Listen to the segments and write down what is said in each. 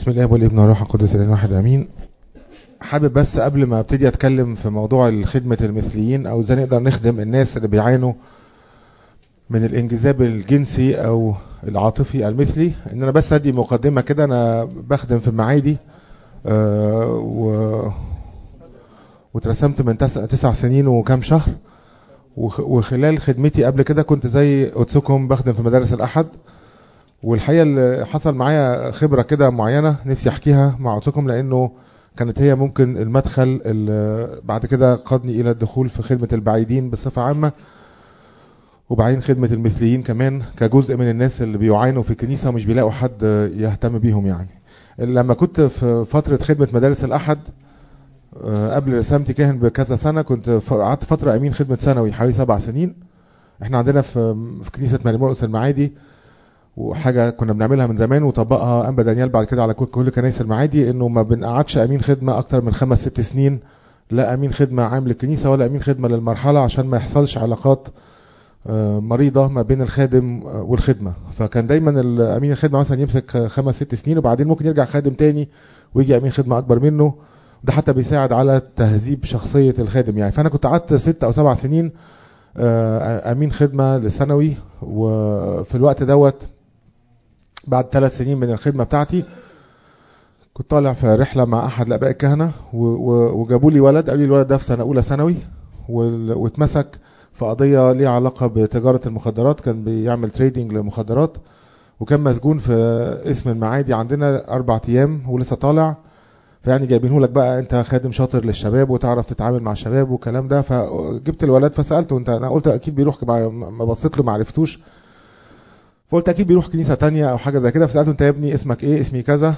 بسم الله والابن والروح القدس الان واحد امين حابب بس قبل ما ابتدي اتكلم في موضوع خدمة المثليين او ازاي نقدر نخدم الناس اللي بيعانوا من الانجذاب الجنسي او العاطفي المثلي ان انا بس ادي مقدمة كده انا بخدم في المعادي آه و واترسمت من تسع, تسع سنين وكام شهر وخلال خدمتي قبل كده كنت زي قدسكم بخدم في مدارس الاحد والحقيقه اللي حصل معايا خبره كده معينه نفسي احكيها مع قدسكم لانه كانت هي ممكن المدخل اللي بعد كده قادني الى الدخول في خدمه البعيدين بصفه عامه وبعدين خدمه المثليين كمان كجزء من الناس اللي بيعانوا في الكنيسه ومش بيلاقوا حد يهتم بيهم يعني لما كنت في فتره خدمه مدارس الاحد قبل رسامتي كاهن بكذا سنه كنت قعدت فتره امين خدمه ثانوي حوالي سبع سنين احنا عندنا في في كنيسه مريمورقس المعادي وحاجه كنا بنعملها من زمان وطبقها انبا دانيال بعد كده على كل كنائس المعادي انه ما بنقعدش امين خدمه اكتر من خمس ست سنين لا امين خدمه عام للكنيسه ولا امين خدمه للمرحله عشان ما يحصلش علاقات مريضه ما بين الخادم والخدمه فكان دايما امين الخدمه مثلا يمسك خمس ست سنين وبعدين ممكن يرجع خادم تاني ويجي امين خدمه اكبر منه ده حتى بيساعد على تهذيب شخصيه الخادم يعني فانا كنت قعدت ست او سبع سنين امين خدمه لثانوي وفي الوقت دوت بعد ثلاث سنين من الخدمه بتاعتي كنت طالع في رحله مع احد الاباء الكهنه وجابوا لي ولد قالوا لي الولد ده في سنه اولى ثانوي واتمسك في قضيه ليها علاقه بتجاره المخدرات كان بيعمل تريدنج للمخدرات وكان مسجون في اسم المعادي عندنا اربع ايام ولسه طالع فيعني جايبينه لك بقى انت خادم شاطر للشباب وتعرف تتعامل مع الشباب والكلام ده فجبت الولد فسالته انت انا قلت اكيد بيروح ما بصيت له ما عرفتوش فقلت اكيد بيروح كنيسه تانية او حاجه زي كده فسالته انت يا ابني اسمك ايه اسمي كذا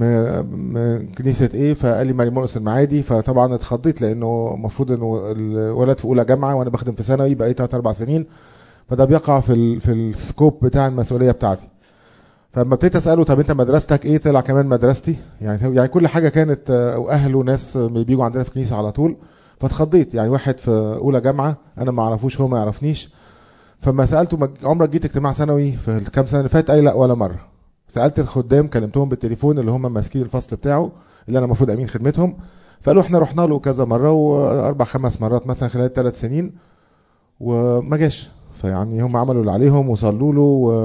من كنيسه ايه فقال لي مريمونس المعادي فطبعا اتخضيت لانه المفروض انه الولد في اولى جامعه وانا بخدم في ثانوي بقالي 3 4 سنين فده بيقع في ال في السكوب بتاع المسؤوليه بتاعتي فلما ابتديت اساله طب انت مدرستك ايه طلع كمان مدرستي يعني يعني كل حاجه كانت واهله ناس بيجوا عندنا في الكنيسه على طول فاتخضيت يعني واحد في اولى جامعه انا ما اعرفوش هو ما يعرفنيش فما سالته عمرك جيت اجتماع ثانوي في الكام سنه اللي فات قال لا ولا مره سالت الخدام كلمتهم بالتليفون اللي هم ماسكين الفصل بتاعه اللي انا المفروض امين خدمتهم فقالوا احنا رحنا له كذا مره واربع خمس مرات مثلا خلال ثلاث سنين وما جاش فيعني هم عملوا اللي عليهم وصلوا له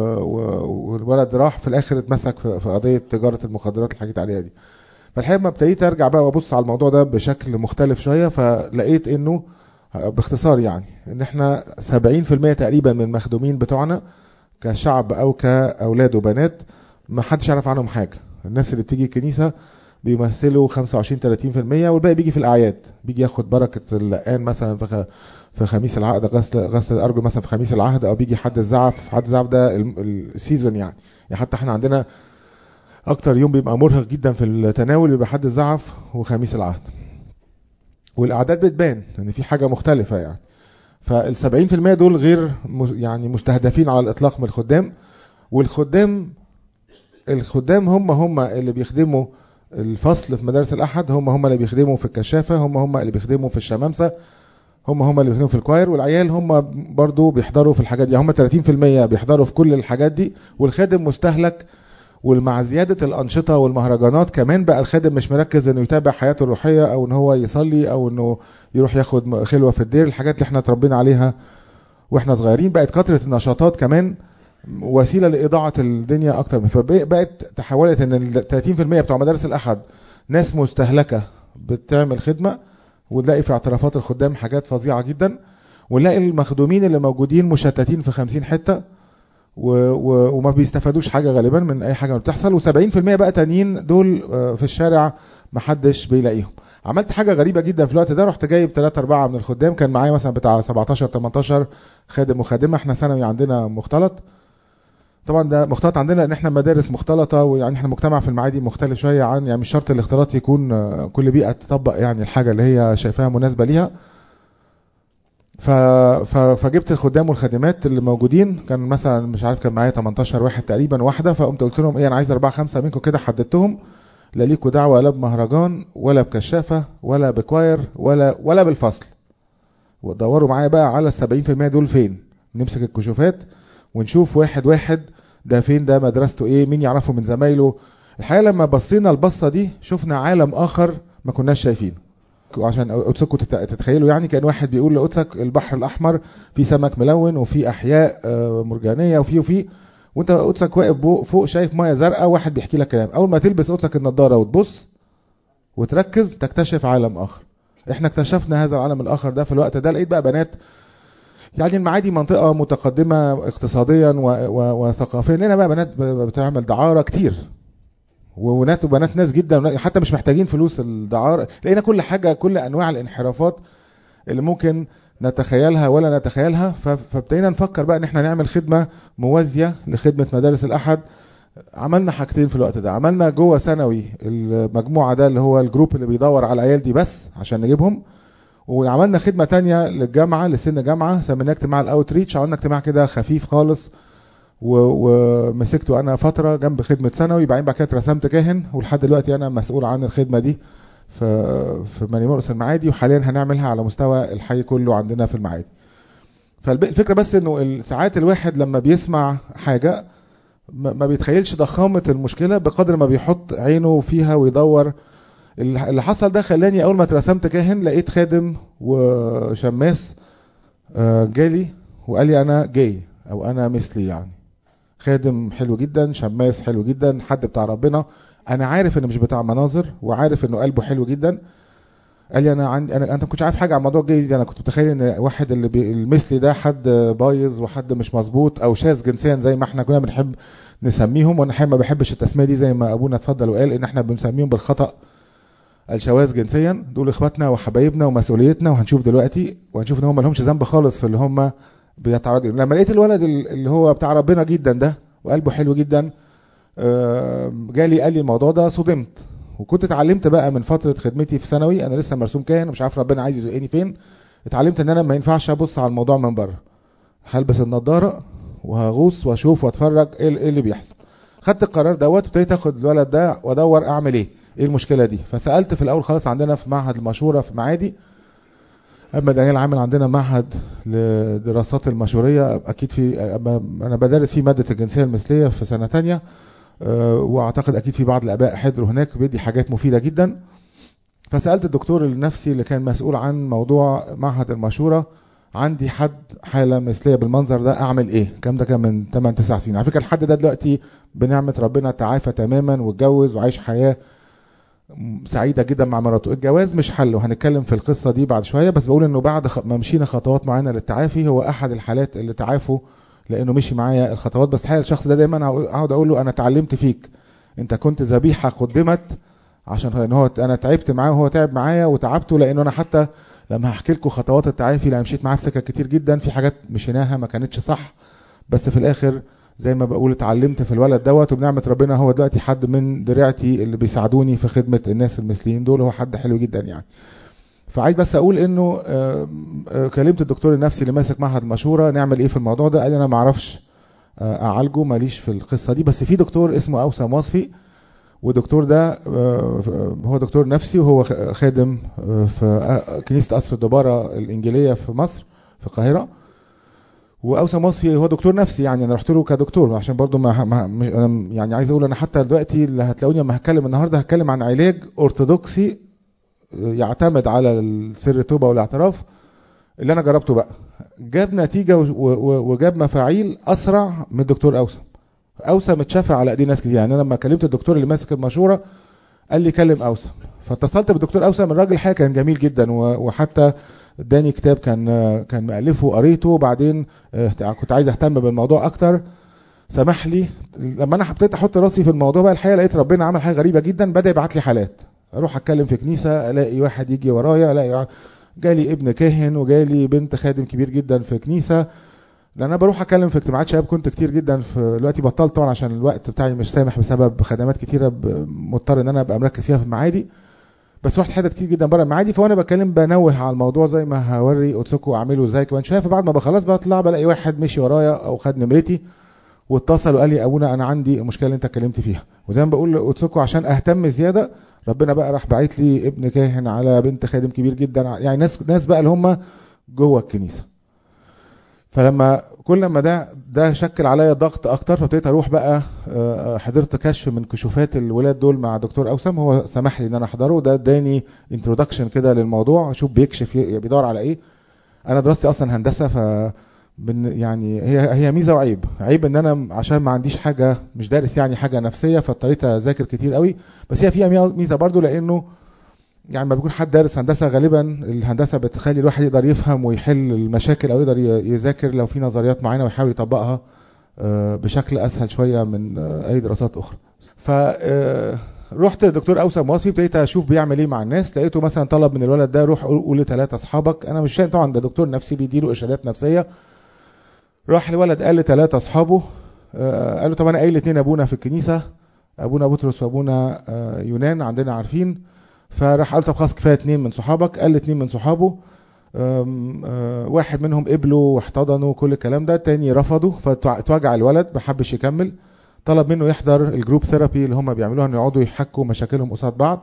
والولد راح في الاخر اتمسك في قضيه تجاره المخدرات اللي حكيت عليها دي فالحقيقه لما ابتديت ارجع بقى وابص على الموضوع ده بشكل مختلف شويه فلقيت انه باختصار يعني ان احنا 70% تقريبا من المخدومين بتوعنا كشعب او كاولاد وبنات ما حدش يعرف عنهم حاجه الناس اللي بتيجي الكنيسه بيمثلوا 25 30% والباقي بيجي في الاعياد بيجي ياخد بركه اللقان مثلا في في خميس العهد غسل غسل الارجل مثلا في خميس العهد او بيجي حد الزعف حد الزعف ده السيزون يعني يعني حتى احنا عندنا اكتر يوم بيبقى مرهق جدا في التناول بيبقى حد الزعف وخميس العهد والاعداد بتبان ان في حاجه مختلفه يعني فال 70% دول غير يعني مستهدفين على الاطلاق من الخدام والخدام الخدام هم هم اللي بيخدموا الفصل في مدارس الاحد هم هم اللي بيخدموا في الكشافه هم هم اللي بيخدموا في الشمامسه هم هم اللي بيخدموا في الكواير والعيال هم برضو بيحضروا في الحاجات دي هم 30% بيحضروا في كل الحاجات دي والخادم مستهلك ومع زيادة الأنشطة والمهرجانات كمان بقى الخادم مش مركز انه يتابع حياته الروحية او ان هو يصلي او انه يروح ياخد خلوة في الدير الحاجات اللي احنا اتربينا عليها واحنا صغيرين بقت كثرة النشاطات كمان وسيلة لإضاعة الدنيا أكتر من فبقت تحولت إن ال 30% بتوع مدارس الأحد ناس مستهلكة بتعمل خدمة ونلاقي في اعترافات الخدام حاجات فظيعة جدا ونلاقي المخدومين اللي موجودين مشتتين في 50 حتة و و وما بيستفادوش حاجة غالبا من أي حاجة بتحصل و70% بقى تانيين دول في الشارع محدش بيلاقيهم عملت حاجة غريبة جدا في الوقت ده رحت جايب 3 4 من الخدام كان معايا مثلا بتاع 17 18 خادم وخادمة احنا ثانوي عندنا مختلط طبعا ده مختلط عندنا ان احنا مدارس مختلطه ويعني احنا مجتمع في المعادي مختلف شويه عن يعني مش شرط الاختلاط يكون كل بيئه تطبق يعني الحاجه اللي هي شايفاها مناسبه ليها ف... ف... فجبت الخدام والخادمات اللي موجودين كان مثلا مش عارف كان معايا 18 واحد تقريبا واحده فقمت قلت لهم ايه انا عايز اربعه خمسه منكم كده حددتهم لا ليكوا دعوه لا بمهرجان ولا بكشافه ولا بكواير ولا ولا بالفصل ودوروا معايا بقى على ال 70% دول فين نمسك الكشوفات ونشوف واحد واحد ده فين ده مدرسته ايه مين يعرفه من زمايله الحقيقه لما بصينا البصه دي شفنا عالم اخر ما كناش شايفينه عشان قدسكم تتخيلوا يعني كان واحد بيقول لقدسك البحر الاحمر فيه سمك ملون وفيه احياء مرجانيه وفيه وفيه وانت قدسك واقف فوق شايف ميه زرقاء واحد بيحكي لك كلام اول ما تلبس قدسك النضاره وتبص وتركز تكتشف عالم اخر احنا اكتشفنا هذا العالم الاخر ده في الوقت ده لقيت بقى بنات يعني المعادي منطقة متقدمة اقتصاديا وثقافيا لنا بقى بنات بتعمل دعارة كتير وبنات وبنات ناس جدا حتى مش محتاجين فلوس الدعارة لقينا كل حاجة كل انواع الانحرافات اللي ممكن نتخيلها ولا نتخيلها فابتدينا نفكر بقى ان احنا نعمل خدمة موازية لخدمة مدارس الاحد عملنا حاجتين في الوقت ده عملنا جوه ثانوي المجموعة ده اللي هو الجروب اللي بيدور على العيال دي بس عشان نجيبهم وعملنا خدمة تانية للجامعة لسن جامعة سميناه اجتماع الاوتريتش عملنا اجتماع كده خفيف خالص ومسكته انا فترة جنب خدمة ثانوي بعدين بعد كده رسمت كاهن ولحد دلوقتي انا مسؤول عن الخدمة دي في في ماني مرقس المعادي وحاليا هنعملها على مستوى الحي كله عندنا في المعادي فالفكرة بس انه ساعات الواحد لما بيسمع حاجة ما بيتخيلش ضخامة المشكلة بقدر ما بيحط عينه فيها ويدور اللي حصل ده خلاني اول ما اترسمت كاهن لقيت خادم وشماس جالي وقال لي انا جاي او انا مثلي يعني خادم حلو جدا شماس حلو جدا حد بتاع ربنا انا عارف انه مش بتاع مناظر وعارف انه قلبه حلو جدا قال لي انا عندي انا انت ما كنتش عارف حاجه عن موضوع الجيز انا كنت متخيل ان واحد اللي بي... المثلي ده حد بايظ وحد مش مظبوط او شاذ جنسيا زي ما احنا كنا بنحب نسميهم وانا الحقيقه ما بحبش التسميه دي زي ما ابونا اتفضل وقال ان احنا بنسميهم بالخطا الشواذ جنسيا دول اخواتنا وحبايبنا ومسؤوليتنا وهنشوف دلوقتي وهنشوف ان هم لهمش ذنب خالص في اللي هم بيتعرضوا لما لقيت الولد اللي هو بتاع ربنا جدا ده وقلبه حلو جدا جالي قال لي الموضوع ده صدمت وكنت اتعلمت بقى من فتره خدمتي في ثانوي انا لسه مرسوم كاهن ومش عارف ربنا عايز يزقني فين اتعلمت ان انا ما ينفعش ابص على الموضوع من بره هلبس النضاره وهغوص واشوف واتفرج ايه اللي بيحصل خدت القرار دوت وابتديت اخد الولد ده وادور اعمل ايه ايه المشكله دي فسالت في الاول خالص عندنا في معهد المشوره في معادي اما دانيال عامل عندنا معهد لدراسات المشوريه اكيد في انا بدرس فيه ماده الجنسيه المثليه في سنه تانية واعتقد اكيد في بعض الاباء حضروا هناك بيدي حاجات مفيده جدا فسالت الدكتور النفسي اللي كان مسؤول عن موضوع معهد المشوره عندي حد حاله مثليه بالمنظر ده اعمل ايه الكلام ده كان من 8 9 سنين على فكره الحد ده دلوقتي بنعمه ربنا تعافى تماما واتجوز وعايش حياه سعيده جدا مع مراته الجواز مش حل وهنتكلم في القصه دي بعد شويه بس بقول انه بعد ما مشينا خطوات معينه للتعافي هو احد الحالات اللي تعافوا لانه مشي معايا الخطوات بس حقيقه الشخص ده دايما اقعد اقول له انا اتعلمت فيك انت كنت ذبيحه قدمت عشان ان هو انا تعبت معاه وهو تعب معايا وتعبته لانه انا حتى لما هحكي لكم خطوات التعافي لان مشيت معاه في سكك كتير جدا في حاجات مشيناها ما كانتش صح بس في الاخر زي ما بقول اتعلمت في الولد دوت وبنعمه ربنا هو دلوقتي حد من دراعتي اللي بيساعدوني في خدمه الناس المثليين دول هو حد حلو جدا يعني فعايز بس اقول انه كلمت الدكتور النفسي اللي ماسك معهد المشوره نعمل ايه في الموضوع ده قال لي انا ما اعرفش اعالجه ماليش في القصه دي بس في دكتور اسمه اوسم وصفي والدكتور ده هو دكتور نفسي وهو خادم في كنيسه قصر الدباره الانجيليه في مصر في القاهره واوسم وصفي هو دكتور نفسي يعني انا رحت له كدكتور عشان برضو ما, ما انا يعني عايز اقول انا حتى دلوقتي اللي هتلاقوني لما هتكلم النهارده هتكلم عن علاج ارثوذكسي يعتمد على السر التوبه والاعتراف اللي انا جربته بقى جاب نتيجه وجاب مفاعيل اسرع من الدكتور اوسم اوسم اتشافى على ايدي ناس كتير يعني انا لما كلمت الدكتور اللي ماسك المشوره قال لي كلم اوسم فاتصلت بالدكتور اوسم الراجل الحقيقه كان جميل جدا وحتى اداني كتاب كان كان مؤلفه قريته وبعدين كنت عايز اهتم بالموضوع اكتر سمح لي لما انا ابتديت احط راسي في الموضوع بقى الحقيقه لقيت ربنا عمل حاجه غريبه جدا بدا يبعت لي حالات اروح اتكلم في كنيسه الاقي واحد يجي ورايا الاقي جالي ابن كاهن وجالي بنت خادم كبير جدا في كنيسه لان انا بروح اتكلم في اجتماعات شباب كنت كتير جدا في دلوقتي بطلت طبعا عشان الوقت بتاعي مش سامح بسبب خدمات كتيره مضطر ان انا ابقى مركز فيها في المعادي بس رحت حتت كتير جدا بره المعادي فوانا بتكلم بنوه على الموضوع زي ما هوري اوتسوكو اعمله ازاي كمان شويه فبعد ما بخلص بطلع بلاقي واحد مشي ورايا او خد نمرتي واتصل وقال لي ابونا انا عندي المشكله اللي انت اتكلمت فيها وزي ما بقول لاوتسوكو عشان اهتم زياده ربنا بقى راح باعت لي ابن كاهن على بنت خادم كبير جدا يعني ناس ناس بقى اللي هم جوه الكنيسه فلما كل ما ده ده شكل عليا ضغط اكتر فابتديت اروح بقى حضرت كشف من كشوفات الولاد دول مع دكتور اوسم هو سمح لي ان انا احضره ده اداني انترودكشن كده للموضوع اشوف بيكشف بيدور على ايه انا دراستي اصلا هندسه ف يعني هي هي ميزه وعيب عيب ان انا عشان ما عنديش حاجه مش دارس يعني حاجه نفسيه فاضطريت اذاكر كتير قوي بس هي فيها ميزه برضو لانه يعني ما بيكون حد دارس هندسه غالبا الهندسه بتخلي الواحد يقدر يفهم ويحل المشاكل او يقدر يذاكر لو في نظريات معينه ويحاول يطبقها بشكل اسهل شويه من اي دراسات اخرى ف رحت لدكتور اوسم واصي ابتديت اشوف بيعمل ايه مع الناس لقيته مثلا طلب من الولد ده روح قول لثلاثه اصحابك انا مش فاهم طبعا ده دكتور نفسي بيديله ارشادات نفسيه راح الولد قال لثلاثه اصحابه قال له طب انا قايل اتنين ابونا في الكنيسه ابونا بطرس وابونا يونان عندنا عارفين فراح قال طب خلاص كفايه اتنين من صحابك قال اتنين من صحابه واحد منهم قبلوا واحتضنوا كل الكلام ده التاني رفضوا فتوجع الولد ما حبش يكمل طلب منه يحضر الجروب ثيرابي اللي هم بيعملوها ان يقعدوا يحكوا مشاكلهم قصاد بعض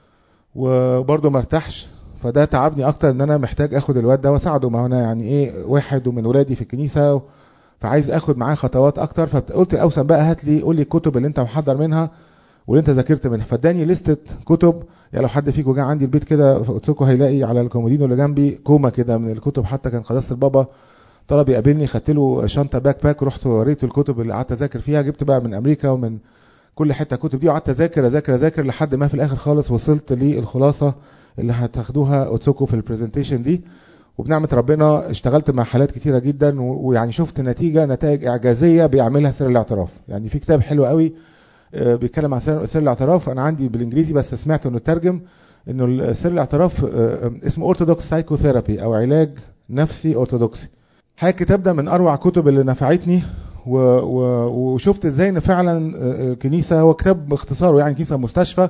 وبرضه ما ارتاحش فده تعبني اكتر ان انا محتاج اخد الواد ده واساعده ما انا يعني ايه واحد ومن ولادي في الكنيسه فعايز اخد معاه خطوات اكتر فقلت الاوسم بقى هات لي قول لي الكتب اللي انت محضر منها واللي انت ذاكرت منها فاداني لستة كتب يعني لو حد فيكم جه عندي البيت كده قلت لكم هيلاقي على الكومودينو اللي جنبي كومه كده من الكتب حتى كان قداسه البابا طلب يقابلني خدت له شنطه باك باك ورحت وريته الكتب اللي قعدت اذاكر فيها جبت بقى من امريكا ومن كل حته كتب دي وقعدت اذاكر اذاكر اذاكر لحد ما في الاخر خالص وصلت للخلاصه اللي هتاخدوها اوتسوكو في البرزنتيشن دي وبنعمة ربنا اشتغلت مع حالات كتيرة جدا ويعني شفت نتيجة نتائج إعجازية بيعملها سر الاعتراف يعني في كتاب حلو قوي بيتكلم عن سر الاعتراف أنا عندي بالإنجليزي بس سمعت إنه ترجم إنه سر الاعتراف اسمه أورثودوكس سايكوثيرابي أو علاج نفسي أرثوذكسي حاجة الكتاب ده من أروع كتب اللي نفعتني و... و... وشفت ازاي ان فعلا الكنيسه هو كتاب باختصاره يعني كنيسه مستشفى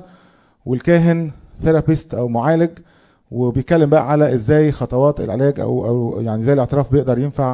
والكاهن ثيرابيست او معالج وبيتكلم بقى على ازاي خطوات العلاج او او يعني ازاي الاعتراف بيقدر ينفع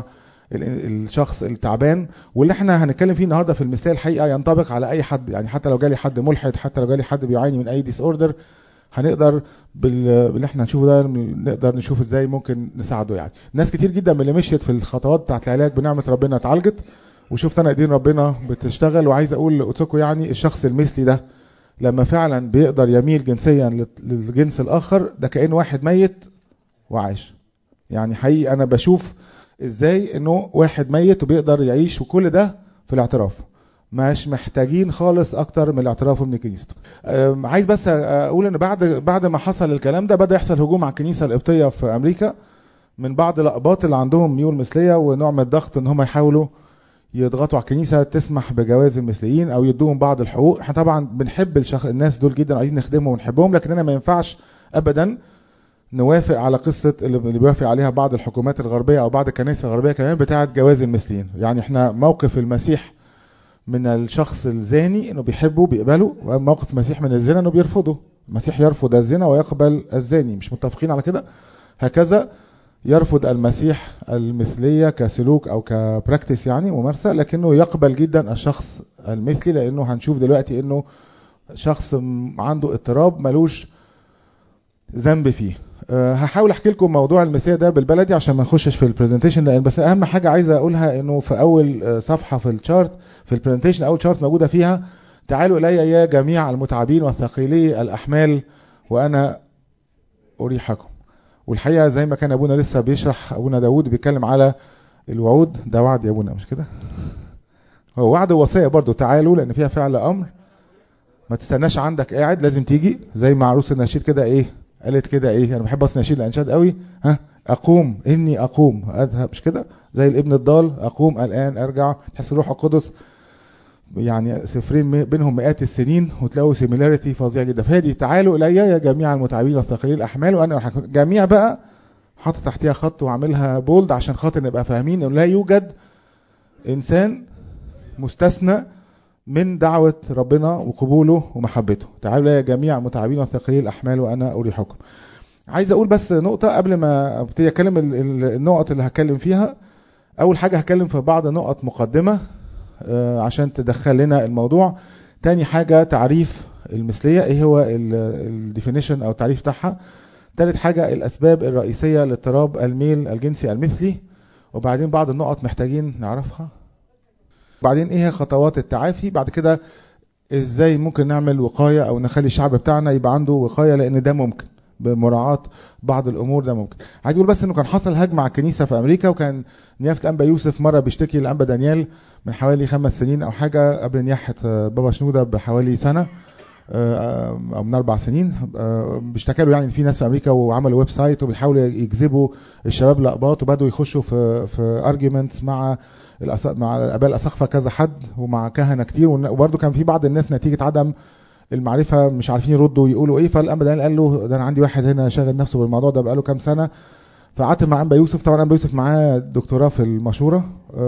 الشخص التعبان واللي احنا هنتكلم فيه النهارده في المثال الحقيقه ينطبق على اي حد يعني حتى لو جالي حد ملحد حتى لو جالي حد بيعاني من اي ديس اوردر هنقدر باللي احنا هنشوفه ده نقدر نشوف ازاي ممكن نساعده يعني ناس كتير جدا من اللي مشيت في الخطوات بتاعت العلاج بنعمه ربنا اتعالجت وشفت انا ايدين ربنا بتشتغل وعايز اقول لاوتسوكو يعني الشخص المثلي ده لما فعلا بيقدر يميل جنسيا للجنس الاخر ده كأنه واحد ميت وعايش يعني حقيقي انا بشوف ازاي انه واحد ميت وبيقدر يعيش وكل ده في الاعتراف مش محتاجين خالص اكتر من الاعتراف من الكنيسه عايز بس اقول ان بعد بعد ما حصل الكلام ده بدا يحصل هجوم على الكنيسه القبطيه في امريكا من بعض الاقباط اللي عندهم ميول مثليه ونوع من الضغط ان هم يحاولوا يضغطوا على الكنيسه تسمح بجواز المثليين او يدوهم بعض الحقوق احنا طبعا بنحب الشخ... الناس دول جدا عايزين نخدمهم ونحبهم لكننا ما ينفعش ابدا نوافق على قصه اللي بيوافق عليها بعض الحكومات الغربيه او بعض الكنائس الغربيه كمان بتاعه جواز المثليين يعني احنا موقف المسيح من الشخص الزاني انه بيحبه بيقبله وموقف المسيح من الزنا انه بيرفضه المسيح يرفض الزنا ويقبل الزاني مش متفقين على كده هكذا يرفض المسيح المثلية كسلوك أو كبراكتس يعني ممارسة لكنه يقبل جدا الشخص المثلي لأنه هنشوف دلوقتي أنه شخص عنده اضطراب ملوش ذنب فيه أه هحاول احكي لكم موضوع المثال ده بالبلدي عشان ما نخشش في البرزنتيشن لان بس اهم حاجه عايز اقولها انه في اول صفحه في الشارت في البرزنتيشن اول شارت موجوده فيها تعالوا الي يا جميع المتعبين والثقيلي الاحمال وانا اريحكم والحقيقه زي ما كان ابونا لسه بيشرح ابونا داوود بيتكلم على الوعود ده وعد يا ابونا مش كده هو وعد ووصيه برضو تعالوا لان فيها فعل امر ما تستناش عندك قاعد لازم تيجي زي ما عروس النشيد كده ايه قالت كده ايه انا بحب اصلا نشيد الانشاد قوي ها اقوم اني اقوم اذهب مش كده زي الابن الضال اقوم الان ارجع تحس الروح القدس يعني سفرين بينهم مئات السنين وتلاقوا سيميلاريتي فظيع جدا فهذه تعالوا الي يا جميع المتعبين والثقيلين الاحمال وانا جميع بقى حاطط تحتها خط وعاملها بولد عشان خاطر نبقى فاهمين انه لا يوجد انسان مستثنى من دعوة ربنا وقبوله ومحبته تعالوا يا جميع المتعبين والثقيلين الأحمال وأنا أريحكم عايز أقول بس نقطة قبل ما ابتدي أتكلم النقط اللي هتكلم فيها أول حاجة هتكلم في بعض نقط مقدمة عشان تدخل لنا الموضوع تاني حاجة تعريف المثلية ايه هو الديفينيشن او التعريف بتاعها تالت حاجة الاسباب الرئيسية لاضطراب الميل الجنسي المثلي وبعدين بعض النقط محتاجين نعرفها بعدين ايه هي خطوات التعافي بعد كده ازاي ممكن نعمل وقايه او نخلي الشعب بتاعنا يبقى عنده وقايه لان ده ممكن بمراعاه بعض الامور ده ممكن عايز اقول بس انه كان حصل هجمه على الكنيسه في امريكا وكان نيافه الانبا يوسف مره بيشتكي لانبا دانيال من حوالي خمس سنين او حاجه قبل نياحه بابا شنوده بحوالي سنه او من اربع سنين بيشتكى له يعني ان في ناس في امريكا وعملوا ويب سايت وبيحاولوا يجذبوا الشباب لاقباط وبداوا يخشوا في في ارجيومنتس مع مع الاباء الاساقفه كذا حد ومع كهنه كتير وبرده كان في بعض الناس نتيجه عدم المعرفه مش عارفين يردوا يقولوا ايه فالانبا دانيال قال له ده انا عندي واحد هنا شاغل نفسه بالموضوع ده بقاله كام سنه فقعدت مع انبا يوسف طبعا انبا يوسف معاه دكتوراه في المشوره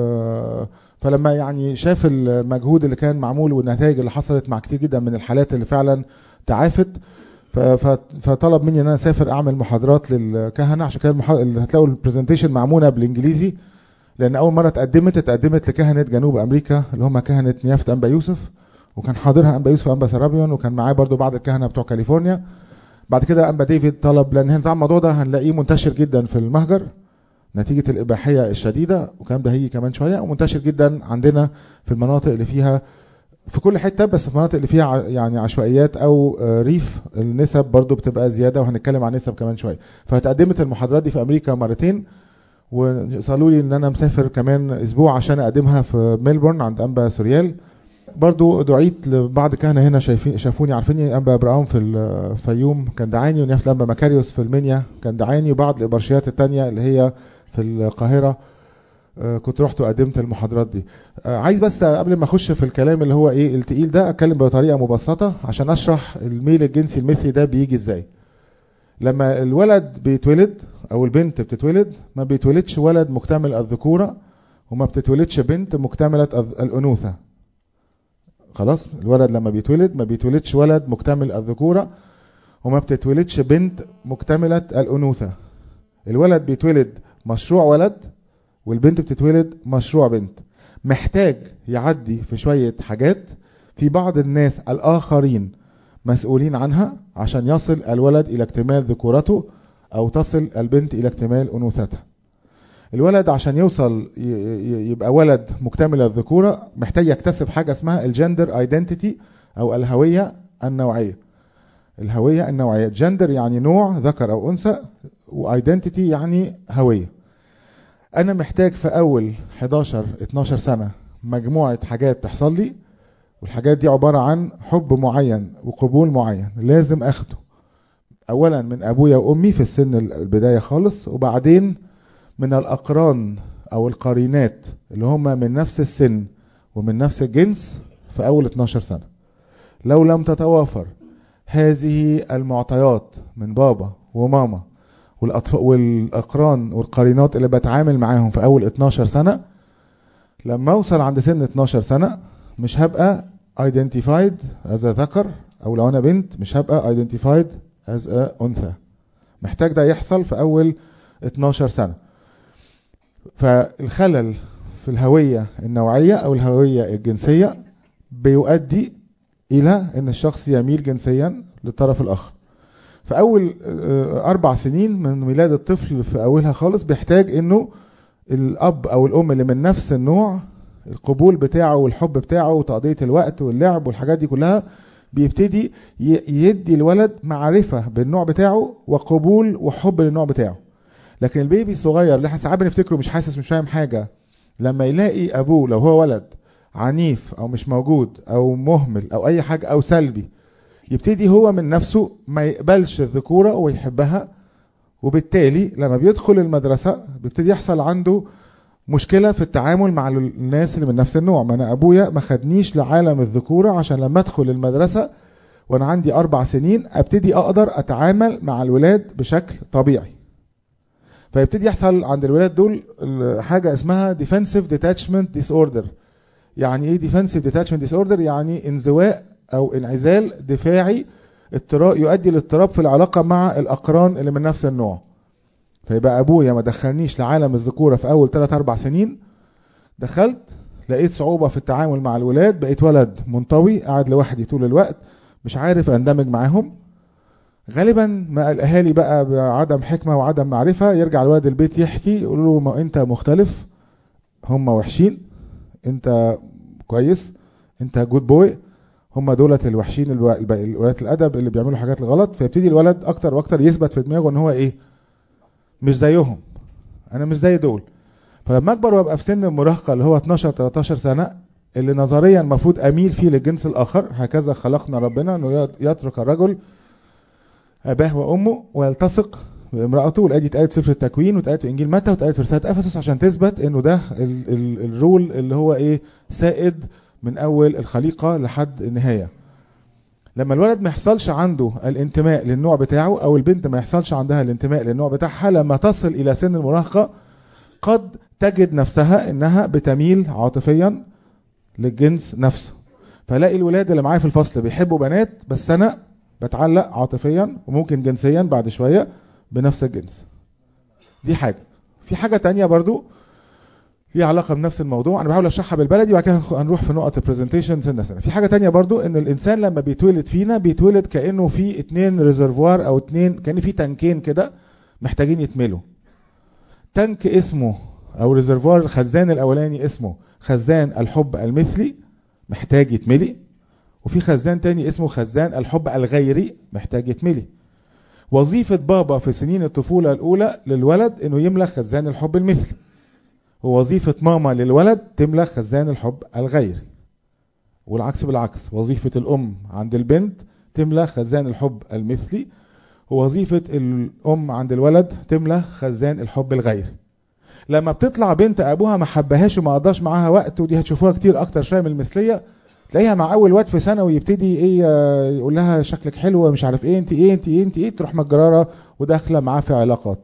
فلما يعني شاف المجهود اللي كان معمول والنتائج اللي حصلت مع كتير جدا من الحالات اللي فعلا تعافت فطلب مني ان انا اسافر اعمل محاضرات للكهنه عشان كده المحاضر اللي هتلاقوا البرزنتيشن معموله بالانجليزي لان اول مره اتقدمت اتقدمت لكهنه جنوب امريكا اللي هم كهنه نيافه انبا يوسف وكان حاضرها انبا يوسف انبا سرابيون وكان معاه برضو بعض الكهنه بتوع كاليفورنيا بعد كده انبا ديفيد طلب لان هنا طبعا الموضوع ده هنلاقيه منتشر جدا في المهجر نتيجة الإباحية الشديدة والكلام ده هيجي كمان شوية ومنتشر جدا عندنا في المناطق اللي فيها في كل حتة بس في المناطق اللي فيها يعني عشوائيات أو ريف النسب برضو بتبقى زيادة وهنتكلم عن نسب كمان شوية فاتقدمت المحاضرات دي في أمريكا مرتين وصالوا لي ان انا مسافر كمان اسبوع عشان اقدمها في ميلبورن عند انبا سوريال برضو دعيت لبعض كهنة هنا شايفين شافوني عارفيني انبا ابراهام في الفيوم كان دعاني ونيافة الانبا مكاريوس في المنيا كان دعاني وبعض الابرشيات التانية اللي هي في القاهرة كنت رحت وقدمت المحاضرات دي عايز بس قبل ما اخش في الكلام اللي هو ايه التقيل ده اتكلم بطريقه مبسطه عشان اشرح الميل الجنسي المثلي ده بيجي ازاي لما الولد بيتولد او البنت بتتولد ما بيتولدش ولد مكتمل الذكوره وما بتتولدش بنت مكتمله الانوثه خلاص الولد لما بيتولد ما بيتولدش ولد مكتمل الذكوره وما بتتولدش بنت مكتمله الانوثه الولد بيتولد مشروع ولد والبنت بتتولد مشروع بنت محتاج يعدي في شوية حاجات في بعض الناس الآخرين مسؤولين عنها عشان يصل الولد إلى اكتمال ذكورته أو تصل البنت إلى اكتمال أنوثتها الولد عشان يوصل يبقى ولد مكتمل الذكورة محتاج يكتسب حاجة اسمها الجندر ايدنتيتي أو الهوية النوعية الهوية النوعية جندر يعني نوع ذكر أو أنثى وايدنتيتي يعني هوية أنا محتاج في أول 11 12 سنة مجموعة حاجات تحصل لي والحاجات دي عبارة عن حب معين وقبول معين لازم أخده أولا من أبويا وأمي في السن البداية خالص وبعدين من الأقران أو القرينات اللي هم من نفس السن ومن نفس الجنس في أول 12 سنة لو لم تتوافر هذه المعطيات من بابا وماما والأطفال والأقران والقرينات اللي بتعامل معاهم في أول 12 سنة لما أوصل عند سن 12 سنة مش هبقى identified as a ذكر أو لو أنا بنت مش هبقى identified as a أنثى محتاج ده يحصل في أول 12 سنة فالخلل في الهوية النوعية أو الهوية الجنسية بيؤدي إلى أن الشخص يميل جنسيا للطرف الآخر في أول أربع سنين من ميلاد الطفل في أولها خالص بيحتاج أنه الأب أو الأم اللي من نفس النوع القبول بتاعه والحب بتاعه وتقضية الوقت واللعب والحاجات دي كلها بيبتدي يدي الولد معرفة بالنوع بتاعه وقبول وحب للنوع بتاعه لكن البيبي الصغير اللي احنا ساعات بنفتكره مش حاسس مش فاهم حاجة لما يلاقي أبوه لو هو ولد عنيف أو مش موجود أو مهمل أو أي حاجة أو سلبي يبتدي هو من نفسه ما يقبلش الذكورة ويحبها وبالتالي لما بيدخل المدرسة بيبتدي يحصل عنده مشكلة في التعامل مع الناس اللي من نفس النوع ما أنا أبويا ما خدنيش لعالم الذكورة عشان لما أدخل المدرسة وأنا عندي أربع سنين أبتدي أقدر أتعامل مع الولاد بشكل طبيعي فيبتدي يحصل عند الولاد دول حاجة اسمها defensive detachment disorder يعني ايه defensive detachment disorder يعني انزواء او انعزال دفاعي اضطراب يؤدي لاضطراب في العلاقة مع الأقران اللي من نفس النوع فيبقى أبويا ما دخلنيش لعالم الذكورة في أول 3 أربع سنين دخلت لقيت صعوبة في التعامل مع الولاد بقيت ولد منطوي قاعد لوحدي طول الوقت مش عارف اندمج معاهم غالبا ما الاهالي بقى بعدم حكمه وعدم معرفه يرجع الولد البيت يحكي يقول له ما انت مختلف هم وحشين انت كويس انت جود بوي هم دولت الوحشين الو- الب- الولاد الادب اللي بيعملوا حاجات الغلط فيبتدي الولد اكتر واكتر يثبت في دماغه ان هو ايه مش زيهم انا مش زي دول فلما اكبر وابقى في سن المراهقه اللي هو 12 13 سنه اللي نظريا المفروض اميل فيه للجنس الاخر هكذا خلقنا ربنا انه يترك الرجل اباه وامه ويلتصق بامراته والايه دي اتقالت في سفر التكوين واتقالت في انجيل متى واتقالت في رساله افسس عشان تثبت انه ده ال ال الرول اللي هو ايه سائد من اول الخليقه لحد النهايه لما الولد ما يحصلش عنده الانتماء للنوع بتاعه او البنت ما يحصلش عندها الانتماء للنوع بتاعها لما تصل الى سن المراهقه قد تجد نفسها انها بتميل عاطفيا للجنس نفسه فلاقي الولاد اللي معايا في الفصل بيحبوا بنات بس انا بتعلق عاطفيا وممكن جنسيا بعد شويه بنفس الجنس دي حاجه في حاجه تانية برضو ليها علاقه بنفس الموضوع انا بحاول اشرحها بالبلدي وبعد كده هنروح في نقط البرزنتيشن سنه سنه في حاجه تانية برضو ان الانسان لما بيتولد فينا بيتولد كانه في اتنين ريزرفوار او اتنين كان في تنكين كده محتاجين يتملوا تانك اسمه او ريزرفوار الخزان الاولاني اسمه خزان الحب المثلي محتاج يتملي وفي خزان تاني اسمه خزان الحب الغيري محتاج يتملي وظيفة بابا في سنين الطفولة الأولى للولد إنه يملى خزان الحب المثلي ووظيفة ماما للولد تملى خزان الحب الغيري والعكس بالعكس وظيفة الأم عند البنت تملى خزان الحب المثلي ووظيفة الأم عند الولد تملى خزان الحب الغيري لما بتطلع بنت أبوها ما حبهاش وما قضاش معاها وقت ودي هتشوفوها كتير أكتر شوية من المثلية تلاقيها مع اول واد في ثانوي يبتدي ايه آه، يقول لها شكلك حلو مش عارف ايه انت ايه انت ايه انت ايه تروح متجرره وداخله معاه في علاقات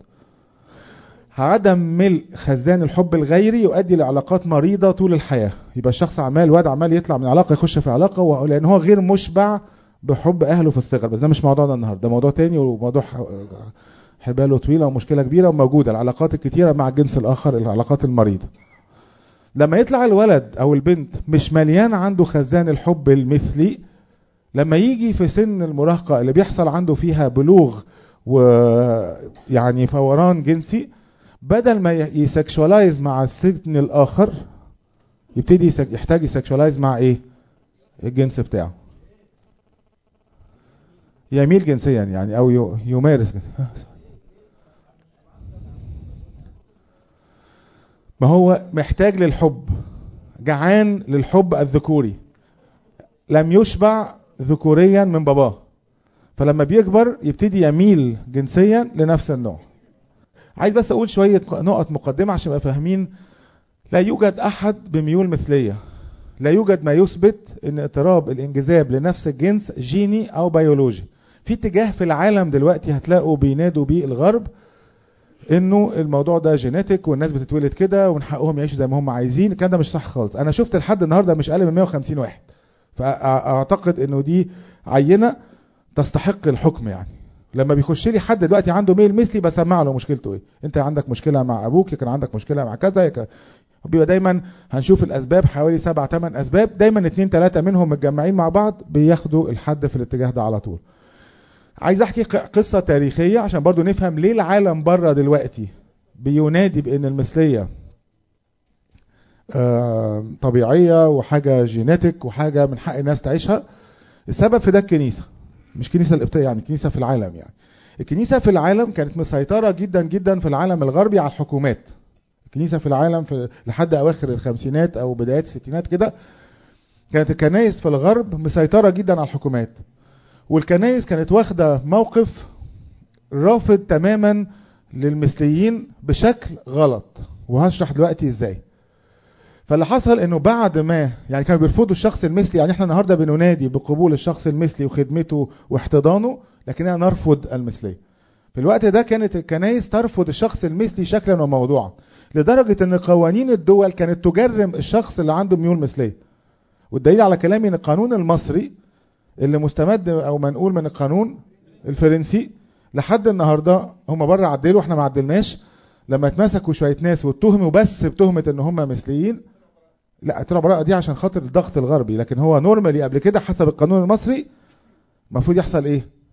عدم ملء خزان الحب الغيري يؤدي لعلاقات مريضه طول الحياه يبقى الشخص عمال واد عمال يطلع من علاقه يخش في علاقه و- لان هو غير مشبع بحب اهله في الصغر بس ده مش موضوعنا النهارده ده موضوع تاني وموضوع ح- حباله طويله ومشكله كبيره وموجوده العلاقات الكتيره مع الجنس الاخر العلاقات المريضه لما يطلع الولد او البنت مش مليان عنده خزان الحب المثلي لما يجي في سن المراهقة اللي بيحصل عنده فيها بلوغ ويعني فوران جنسي بدل ما يسكشوالايز مع السن الآخر يبتدي يسك- يحتاج يسكشوالايز مع ايه الجنس بتاعه يميل جنسيا يعني او ي- يمارس جنس- ما هو محتاج للحب جعان للحب الذكوري لم يشبع ذكوريا من باباه فلما بيكبر يبتدي يميل جنسيا لنفس النوع عايز بس اقول شويه نقط مقدمه عشان نبقى فاهمين لا يوجد احد بميول مثليه لا يوجد ما يثبت ان اضطراب الانجذاب لنفس الجنس جيني او بيولوجي في اتجاه في العالم دلوقتي هتلاقوا بينادوا بيه الغرب انه الموضوع ده جينيتك والناس بتتولد كده ومن حقهم يعيشوا زي ما هم عايزين الكلام ده مش صح خالص انا شفت لحد النهارده مش اقل من 150 واحد فاعتقد انه دي عينه تستحق الحكم يعني لما بيخش لي حد دلوقتي عنده ميل مثلي بسمع له مشكلته ايه انت عندك مشكله مع ابوك كان عندك مشكله مع كذا يك- بيبقى دايما هنشوف الاسباب حوالي سبع ثمان اسباب دايما اتنين ثلاثه منهم متجمعين مع بعض بياخدوا الحد في الاتجاه ده على طول عايز احكي ق- قصه تاريخيه عشان برضو نفهم ليه العالم بره دلوقتي بينادي بان المثليه آه، طبيعيه وحاجه جينيتك وحاجه من حق الناس تعيشها السبب في ده الكنيسه مش كنيسه القبطيه يعني كنيسه في العالم يعني الكنيسه في العالم كانت مسيطره جدا جدا في العالم الغربي على الحكومات الكنيسه في العالم في لحد اواخر الخمسينات او بدايات الستينات كده كانت الكنائس في الغرب مسيطره جدا على الحكومات والكنائس كانت واخده موقف رافض تماما للمثليين بشكل غلط وهشرح دلوقتي ازاي فاللي حصل انه بعد ما يعني كانوا بيرفضوا الشخص المثلي يعني احنا النهارده بننادي بقبول الشخص المثلي وخدمته واحتضانه لكننا نرفض المثليه في الوقت ده كانت الكنائس ترفض الشخص المثلي شكلا وموضوعا لدرجه ان قوانين الدول كانت تجرم الشخص اللي عنده ميول مثليه والدليل على كلامي ان القانون المصري اللي مستمد او منقول من القانون الفرنسي لحد النهارده هم بره عدلوا احنا ما عدلناش لما اتمسكوا شويه ناس واتهموا بس بتهمه ان هم مثليين لا طلعوا براءه دي عشان خاطر الضغط الغربي لكن هو نورمالي قبل كده حسب القانون المصري المفروض يحصل ايه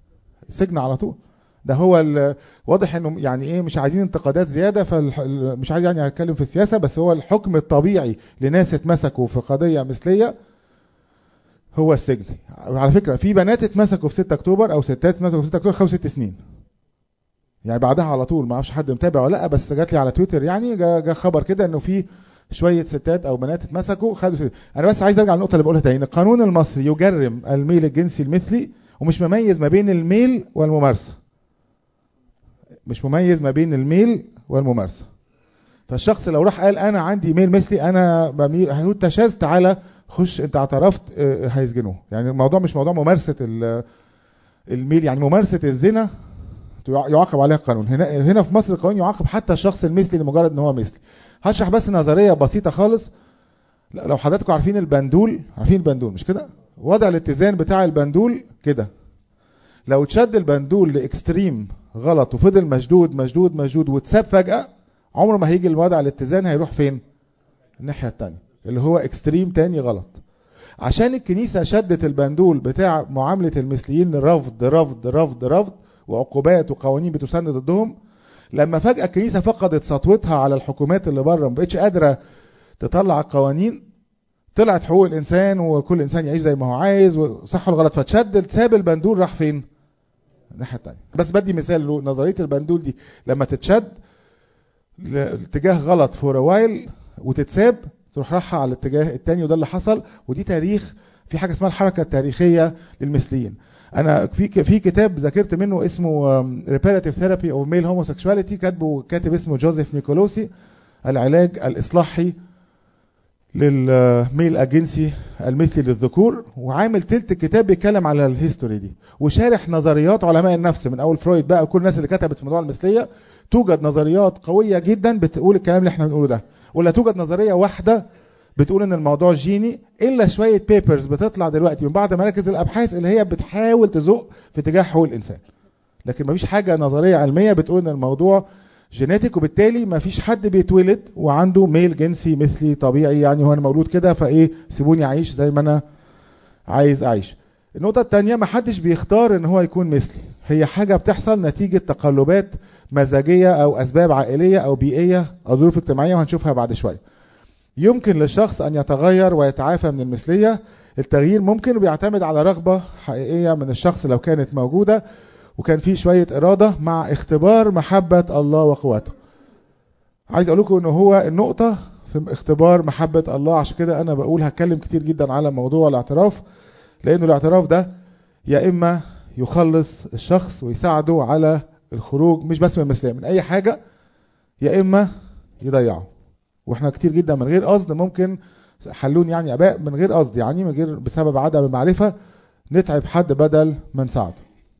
سجن على طول ده هو ال- واضح انه يعني ايه مش عايزين انتقادات زياده فمش عايز يعني اتكلم في السياسه بس هو الحكم الطبيعي لناس اتمسكوا في قضيه مثليه هو السجن على فكره في بنات اتمسكوا في 6 اكتوبر او ستات اتمسكوا في 6 اكتوبر خمس ست سنين يعني بعدها على طول ما اعرفش حد متابع ولا لا بس جات لي على تويتر يعني جا, جا خبر كده انه في شويه ستات او بنات اتمسكوا خدوا ست. انا بس عايز ارجع للنقطه اللي بقولها تاني القانون المصري يجرم الميل الجنسي المثلي ومش مميز ما بين الميل والممارسه مش مميز ما بين الميل والممارسه فالشخص لو راح قال انا عندي ميل مثلي انا بميل هيقول تشاذ تعالى خش انت اعترفت اه، هيسجنوه يعني الموضوع مش موضوع ممارسه ال- الميل يعني ممارسه الزنا يع- يعاقب عليها القانون هنا هنا في مصر القانون يعاقب حتى الشخص المثلي لمجرد ان هو مثلي هشرح بس نظريه بسيطه خالص لا، لو حضراتكم عارفين البندول عارفين البندول مش كده وضع الاتزان بتاع البندول كده لو اتشد البندول لاكستريم غلط وفضل مشدود مشدود مشدود واتساب فجأة عمره ما هيجي الوضع الاتزان هيروح فين الناحية التانية اللي هو اكستريم تاني غلط عشان الكنيسة شدت البندول بتاع معاملة المثليين لرفض رفض رفض رفض وعقوبات وقوانين بتسند ضدهم لما فجأة الكنيسة فقدت سطوتها على الحكومات اللي بره ما بقتش قادرة تطلع القوانين طلعت حقوق الانسان وكل انسان يعيش زي ما هو عايز وصح ولا غلط فتشد ساب البندول راح فين الناحيه الثانيه بس بدي مثال له نظريه البندول دي لما تتشد لاتجاه غلط فور وايل وتتساب تروح رايحه على الاتجاه الثاني وده اللي حصل ودي تاريخ في حاجه اسمها الحركه التاريخيه للمثليين انا في في كتاب ذاكرت منه اسمه ريبيراتيف ثيرابي اوف ميل هوموسيكشواليتي كاتبه كاتب اسمه جوزيف نيكولوسي العلاج الاصلاحي للميل الجنسي المثلي للذكور وعامل تلت الكتاب بيتكلم على الهيستوري دي وشارح نظريات علماء النفس من اول فرويد بقى وكل الناس اللي كتبت في موضوع المثليه توجد نظريات قويه جدا بتقول الكلام اللي احنا بنقوله ده ولا توجد نظريه واحده بتقول ان الموضوع جيني الا شويه بيبرز بتطلع دلوقتي من بعض مراكز الابحاث اللي هي بتحاول تزق في اتجاه حقوق الانسان لكن مفيش حاجه نظريه علميه بتقول ان الموضوع جينيتك وبالتالي ما فيش حد بيتولد وعنده ميل جنسي مثلي طبيعي يعني هو انا مولود كده فايه سيبوني اعيش زي ما انا عايز اعيش النقطة التانية ما حدش بيختار ان هو يكون مثلي هي حاجة بتحصل نتيجة تقلبات مزاجية او اسباب عائلية او بيئية او ظروف اجتماعية وهنشوفها بعد شوية يمكن للشخص ان يتغير ويتعافى من المثلية التغيير ممكن وبيعتمد على رغبة حقيقية من الشخص لو كانت موجودة وكان في شوية إرادة مع اختبار محبة الله وقوته عايز أقول لكم إن هو النقطة في اختبار محبة الله عشان كده أنا بقول هتكلم كتير جدا على موضوع الاعتراف لأنه الاعتراف ده يا إما يخلص الشخص ويساعده على الخروج مش بس من المثلية من أي حاجة يا إما يضيعه واحنا كتير جدا من غير قصد ممكن حلون يعني اباء من غير قصد يعني من غير بسبب عدم المعرفه نتعب حد بدل ما نساعده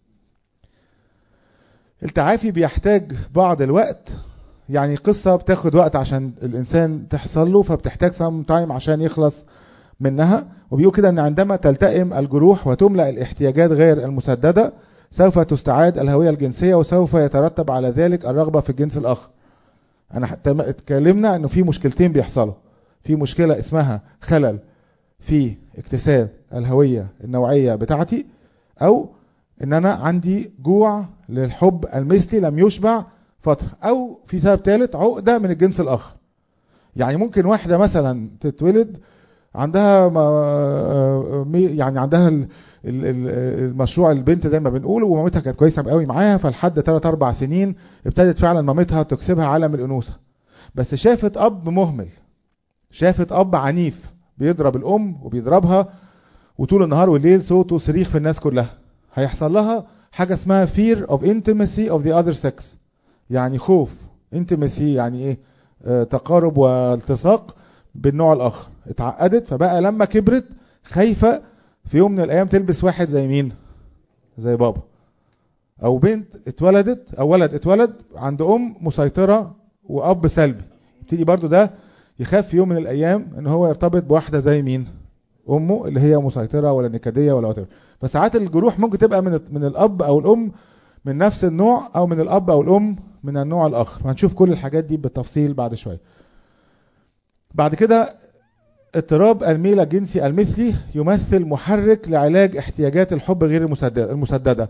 التعافي بيحتاج بعض الوقت يعني قصة بتاخد وقت عشان الإنسان تحصل له فبتحتاج سام تايم عشان يخلص منها وبيقول كده أن عندما تلتئم الجروح وتملأ الاحتياجات غير المسددة سوف تستعاد الهوية الجنسية وسوف يترتب على ذلك الرغبة في الجنس الآخر أنا حتى اتكلمنا أنه في مشكلتين بيحصلوا في مشكلة اسمها خلل في اكتساب الهوية النوعية بتاعتي أو ان انا عندي جوع للحب المثلي لم يشبع فترة او في سبب ثالث عقدة من الجنس الاخر يعني ممكن واحدة مثلا تتولد عندها يعني عندها المشروع البنت زي ما بنقول ومامتها كانت كويسه قوي معاها فلحد 3 4 سنين ابتدت فعلا مامتها تكسبها عالم الانوثه بس شافت اب مهمل شافت اب عنيف بيضرب الام وبيضربها وطول النهار والليل صوته صريخ في الناس كلها هيحصل لها حاجة اسمها fear of intimacy of the other sex يعني خوف intimacy يعني ايه آه تقارب والتصاق بالنوع الاخر اتعقدت فبقى لما كبرت خايفة في يوم من الايام تلبس واحد زي مين زي بابا او بنت اتولدت او ولد اتولد عند ام مسيطرة واب سلبي يبتدي برضو ده يخاف في يوم من الايام ان هو يرتبط بواحدة زي مين امه اللي هي مسيطره ولا نكديه ولا وات فساعات الجروح ممكن تبقى من من الاب او الام من نفس النوع او من الاب او الام من النوع الاخر وهنشوف كل الحاجات دي بالتفصيل بعد شويه بعد كده اضطراب الميل الجنسي المثلي يمثل محرك لعلاج احتياجات الحب غير المسدده المسدده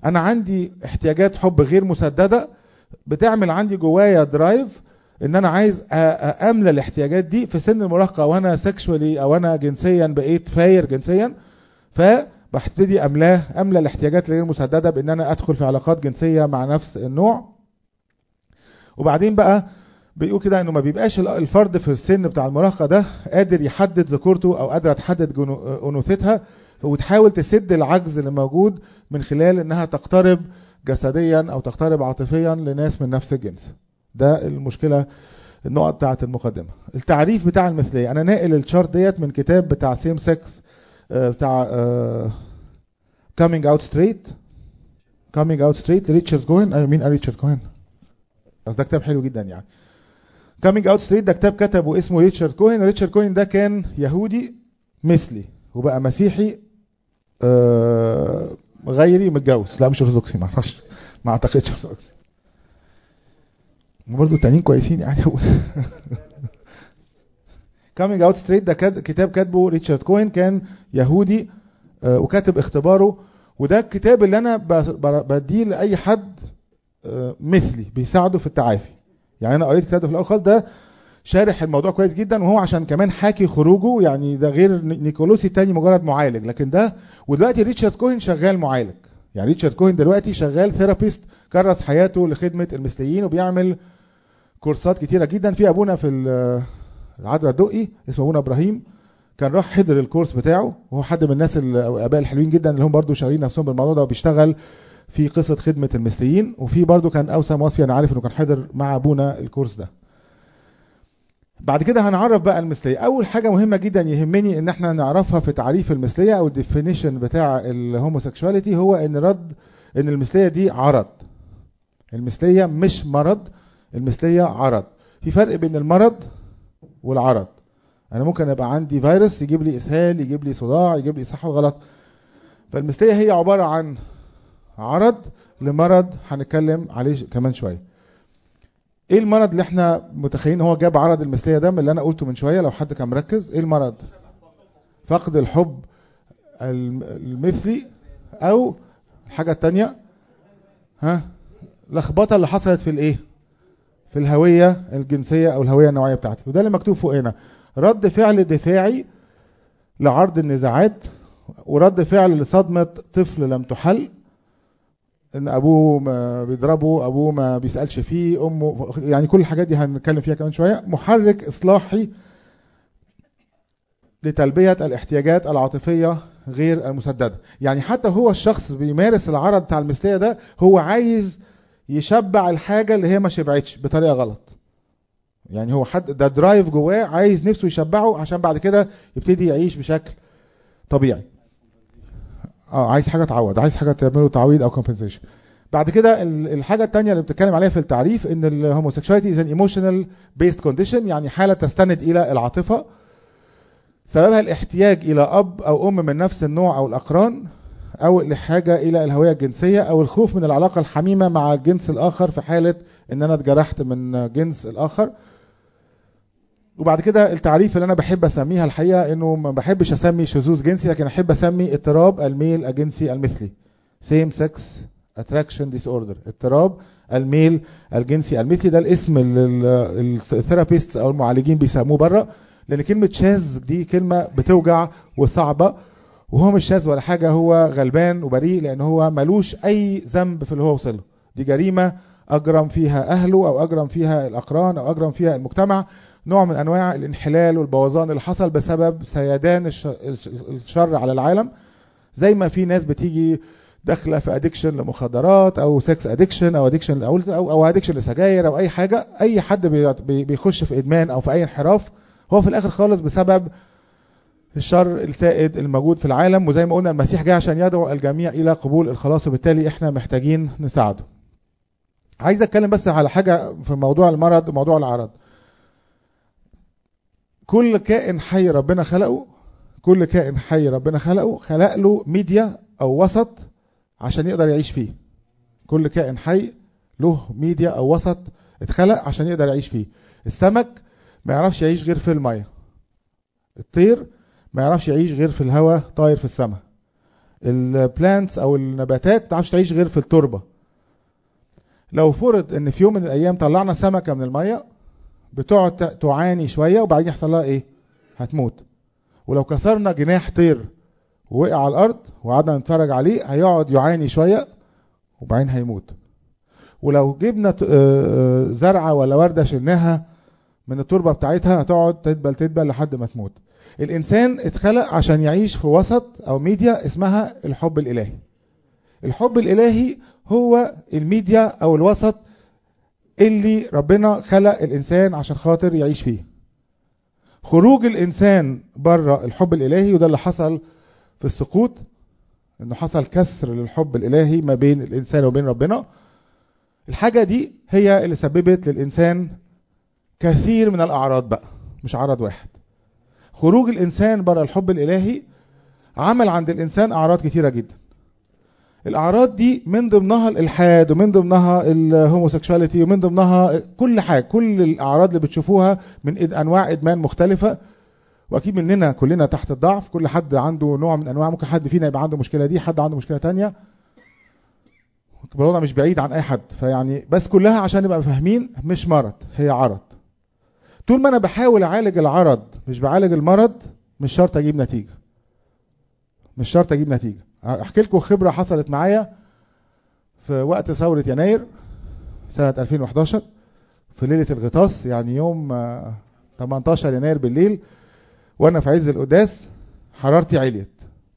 انا عندي احتياجات حب غير مسدده بتعمل عندي جوايا درايف ان انا عايز املى الاحتياجات دي في سن المراهقه وانا سكشوالي او انا جنسيا بقيت فاير جنسيا فببتدي املاه املى الاحتياجات الغير مسدده بان انا ادخل في علاقات جنسيه مع نفس النوع وبعدين بقى بيقول كده انه ما بيبقاش الفرد في السن بتاع المراهقه ده قادر يحدد ذكورته او قادره تحدد انوثتها وتحاول تسد العجز اللي موجود من خلال انها تقترب جسديا او تقترب عاطفيا لناس من نفس الجنس ده المشكله النقط بتاعه المقدمه التعريف بتاع المثليه انا ناقل الشارت ديت من كتاب بتاع سيم سكس بتاع كامينج اوت ستريت كامينج اوت ستريت ريتشارد كوهن مين قال ريتشارد كوهن بس ده كتاب حلو جدا يعني كامينج اوت ستريت ده كتاب كتبه اسمه ريتشارد كوهن ريتشارد كوهن ده كان يهودي مثلي وبقى مسيحي آه غيري متجوز لا مش ارثوذكسي ما اعرفش ما اعتقدش ارثوذكسي برضه التانيين كويسين يعني كامينج اوت ستريت ده كتاب كاتبه ريتشارد كوهن كان يهودي آه وكاتب اختباره وده الكتاب اللي انا بديه لاي حد آه مثلي بيساعده في التعافي يعني انا قريت كتابه في الاول خالص ده شارح الموضوع كويس جدا وهو عشان كمان حاكي خروجه يعني ده غير نيكولوسي التاني مجرد معالج لكن ده ودلوقتي ريتشارد كوهن شغال معالج يعني ريتشارد كوهن دلوقتي شغال ثيرابيست كرس حياته لخدمه المثليين وبيعمل كورسات كتيره جدا في ابونا في العذراء الدقي اسمه ابونا ابراهيم كان راح حضر الكورس بتاعه وهو حد من الناس الاباء الحلوين جدا اللي هم برضو شغالين نفسهم بالموضوع ده وبيشتغل في قصه خدمه المثليين وفي برضو كان اوسم وصفي انا عارف انه كان حضر مع ابونا الكورس ده بعد كده هنعرف بقى المثليه اول حاجه مهمه جدا يهمني ان احنا نعرفها في تعريف المثليه او الديفينيشن بتاع الهوموسيكشواليتي هو ان رد ان المثليه دي عرض المثليه مش مرض المثليه عرض في فرق بين المرض والعرض انا ممكن ابقى عندي فيروس يجيب لي اسهال يجيب لي صداع يجيب لي صحه غلط فالمثليه هي عباره عن عرض لمرض هنتكلم عليه كمان شويه ايه المرض اللي احنا متخيلين هو جاب عرض المثليه ده من اللي انا قلته من شويه لو حد كان مركز ايه المرض فقد الحب المثلي او الحاجه الثانيه ها لخبطه اللي حصلت في الايه في الهويه الجنسيه او الهويه النوعيه بتاعتي وده اللي مكتوب فوق هنا رد فعل دفاعي لعرض النزاعات ورد فعل لصدمه طفل لم تحل ان ابوه ما بيضربه ابوه ما بيسالش فيه امه يعني كل الحاجات دي هنتكلم فيها كمان شويه محرك اصلاحي لتلبيه الاحتياجات العاطفيه غير المسدده يعني حتى هو الشخص بيمارس العرض بتاع المثليه ده هو عايز يشبع الحاجه اللي هي ما شبعتش بطريقه غلط يعني هو حد ده درايف جواه عايز نفسه يشبعه عشان بعد كده يبتدي يعيش بشكل طبيعي اه عايز حاجه تعوض عايز حاجه تعمله تعويض او كومبنسيشن بعد كده الحاجه الثانيه اللي بتتكلم عليها في التعريف ان الهوموسيكشواليتي از ان ايموشنال بيست كونديشن يعني حاله تستند الى العاطفه سببها الاحتياج الى اب او ام من نفس النوع او الاقران او الحاجه الى الهويه الجنسيه او الخوف من العلاقه الحميمه مع الجنس الاخر في حاله ان انا اتجرحت من جنس الاخر وبعد كده التعريف اللي انا بحب اسميها الحقيقه انه ما بحبش اسمي شذوذ جنسي لكن احب اسمي اضطراب الميل الجنسي المثلي سيم سكس اتراكشن ديس اوردر اضطراب الميل الجنسي المثلي ده الاسم الثيرابيست او المعالجين بيسموه بره لان كلمه شاذ دي كلمه بتوجع وصعبه وهو مش شاذ ولا حاجه هو غلبان وبريء لان هو ملوش اي ذنب في اللي هو وصله دي جريمه اجرم فيها اهله او اجرم فيها الاقران او اجرم فيها المجتمع نوع من انواع الانحلال والبوظان اللي حصل بسبب سيدان الشر على العالم زي ما في ناس بتيجي داخله في ادكشن لمخدرات او سكس ادكشن او ادكشن او او ادكشن لسجاير او اي حاجه اي حد بيخش في ادمان او في اي انحراف هو في الاخر خالص بسبب الشر السائد الموجود في العالم وزي ما قلنا المسيح جاي عشان يدعو الجميع الى قبول الخلاص وبالتالي احنا محتاجين نساعده عايز اتكلم بس على حاجه في موضوع المرض وموضوع العرض كل كائن حي ربنا خلقه كل كائن حي ربنا خلقه خلق له ميديا او وسط عشان يقدر يعيش فيه كل كائن حي له ميديا او وسط اتخلق عشان يقدر يعيش فيه السمك ما يعرفش يعيش غير في الميه الطير ما يعرفش يعيش غير في الهواء طاير في السماء البلانتس او النباتات ما تعرفش تعيش غير في التربه لو فرض ان في يوم من الايام طلعنا سمكه من الميه بتقعد تعاني شويه وبعدين يحصل لها ايه هتموت ولو كسرنا جناح طير ووقع على الارض وقعدنا نتفرج عليه هيقعد يعاني شويه وبعدين هيموت ولو جبنا زرعه ولا ورده شلناها من التربه بتاعتها هتقعد تدبل تدبل لحد ما تموت الانسان اتخلق عشان يعيش في وسط او ميديا اسمها الحب الالهي الحب الالهي هو الميديا او الوسط اللي ربنا خلق الانسان عشان خاطر يعيش فيه خروج الانسان بره الحب الالهي وده اللي حصل في السقوط انه حصل كسر للحب الالهي ما بين الانسان وبين ربنا الحاجه دي هي اللي سببت للانسان كثير من الاعراض بقى مش عرض واحد خروج الانسان بره الحب الالهي عمل عند الانسان اعراض كتيره جدا الاعراض دي من ضمنها الالحاد ومن ضمنها الهوموسيكشواليتي ومن ضمنها كل حاجه كل الاعراض اللي بتشوفوها من انواع ادمان مختلفه واكيد مننا كلنا تحت الضعف كل حد عنده نوع من انواع ممكن حد فينا يبقى عنده مشكله دي حد عنده مشكله تانية الموضوع مش بعيد عن اي حد فيعني بس كلها عشان نبقى فاهمين مش مرض هي عرض طول ما انا بحاول اعالج العرض مش بعالج المرض مش شرط اجيب نتيجه مش شرط اجيب نتيجه احكي لكم خبره حصلت معايا في وقت ثوره يناير سنه 2011 في ليله الغطاس يعني يوم 18 يناير بالليل وانا في عز القداس حرارتي عليت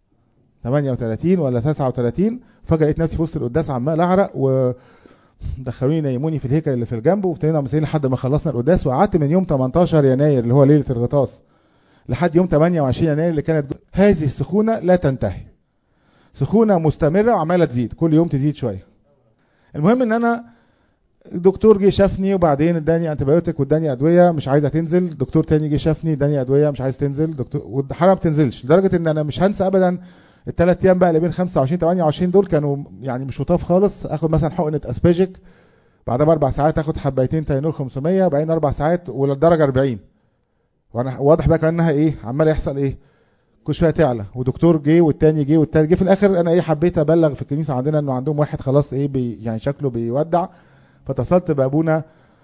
38 ولا 39 فجاه لقيت نفسي في وسط القداس عمال اعرق و دخلوني نيموني في الهيكل اللي في الجنب وابتدينا مسيرين لحد ما خلصنا القداس وقعدت من يوم 18 يناير اللي هو ليله الغطاس لحد يوم 28 يناير اللي كانت هذه السخونه لا تنتهي سخونه مستمره وعماله تزيد كل يوم تزيد شويه المهم ان انا الدكتور جه شافني وبعدين اداني انتبيوتيك واداني ادويه مش عايزه تنزل دكتور تاني جه شافني اداني ادويه مش عايز تنزل دكتور والحراره ما بتنزلش لدرجه ان انا مش هنسى ابدا الثلاث ايام بقى اللي بين 25 28 دول كانوا يعني مش لطاف خالص اخد مثلا حقنه اسباجيك بعدها باربع ساعات اخد حبايتين تاينول 500 وبعدين اربع ساعات وللدرجه 40 وانا واضح بقى كانها ايه عمال يحصل ايه كل شويه تعلى ودكتور جه والتاني جه والتالت جه في الاخر انا ايه حبيت ابلغ في الكنيسه عندنا انه عندهم واحد خلاص ايه بي يعني شكله بيودع فاتصلت بابونا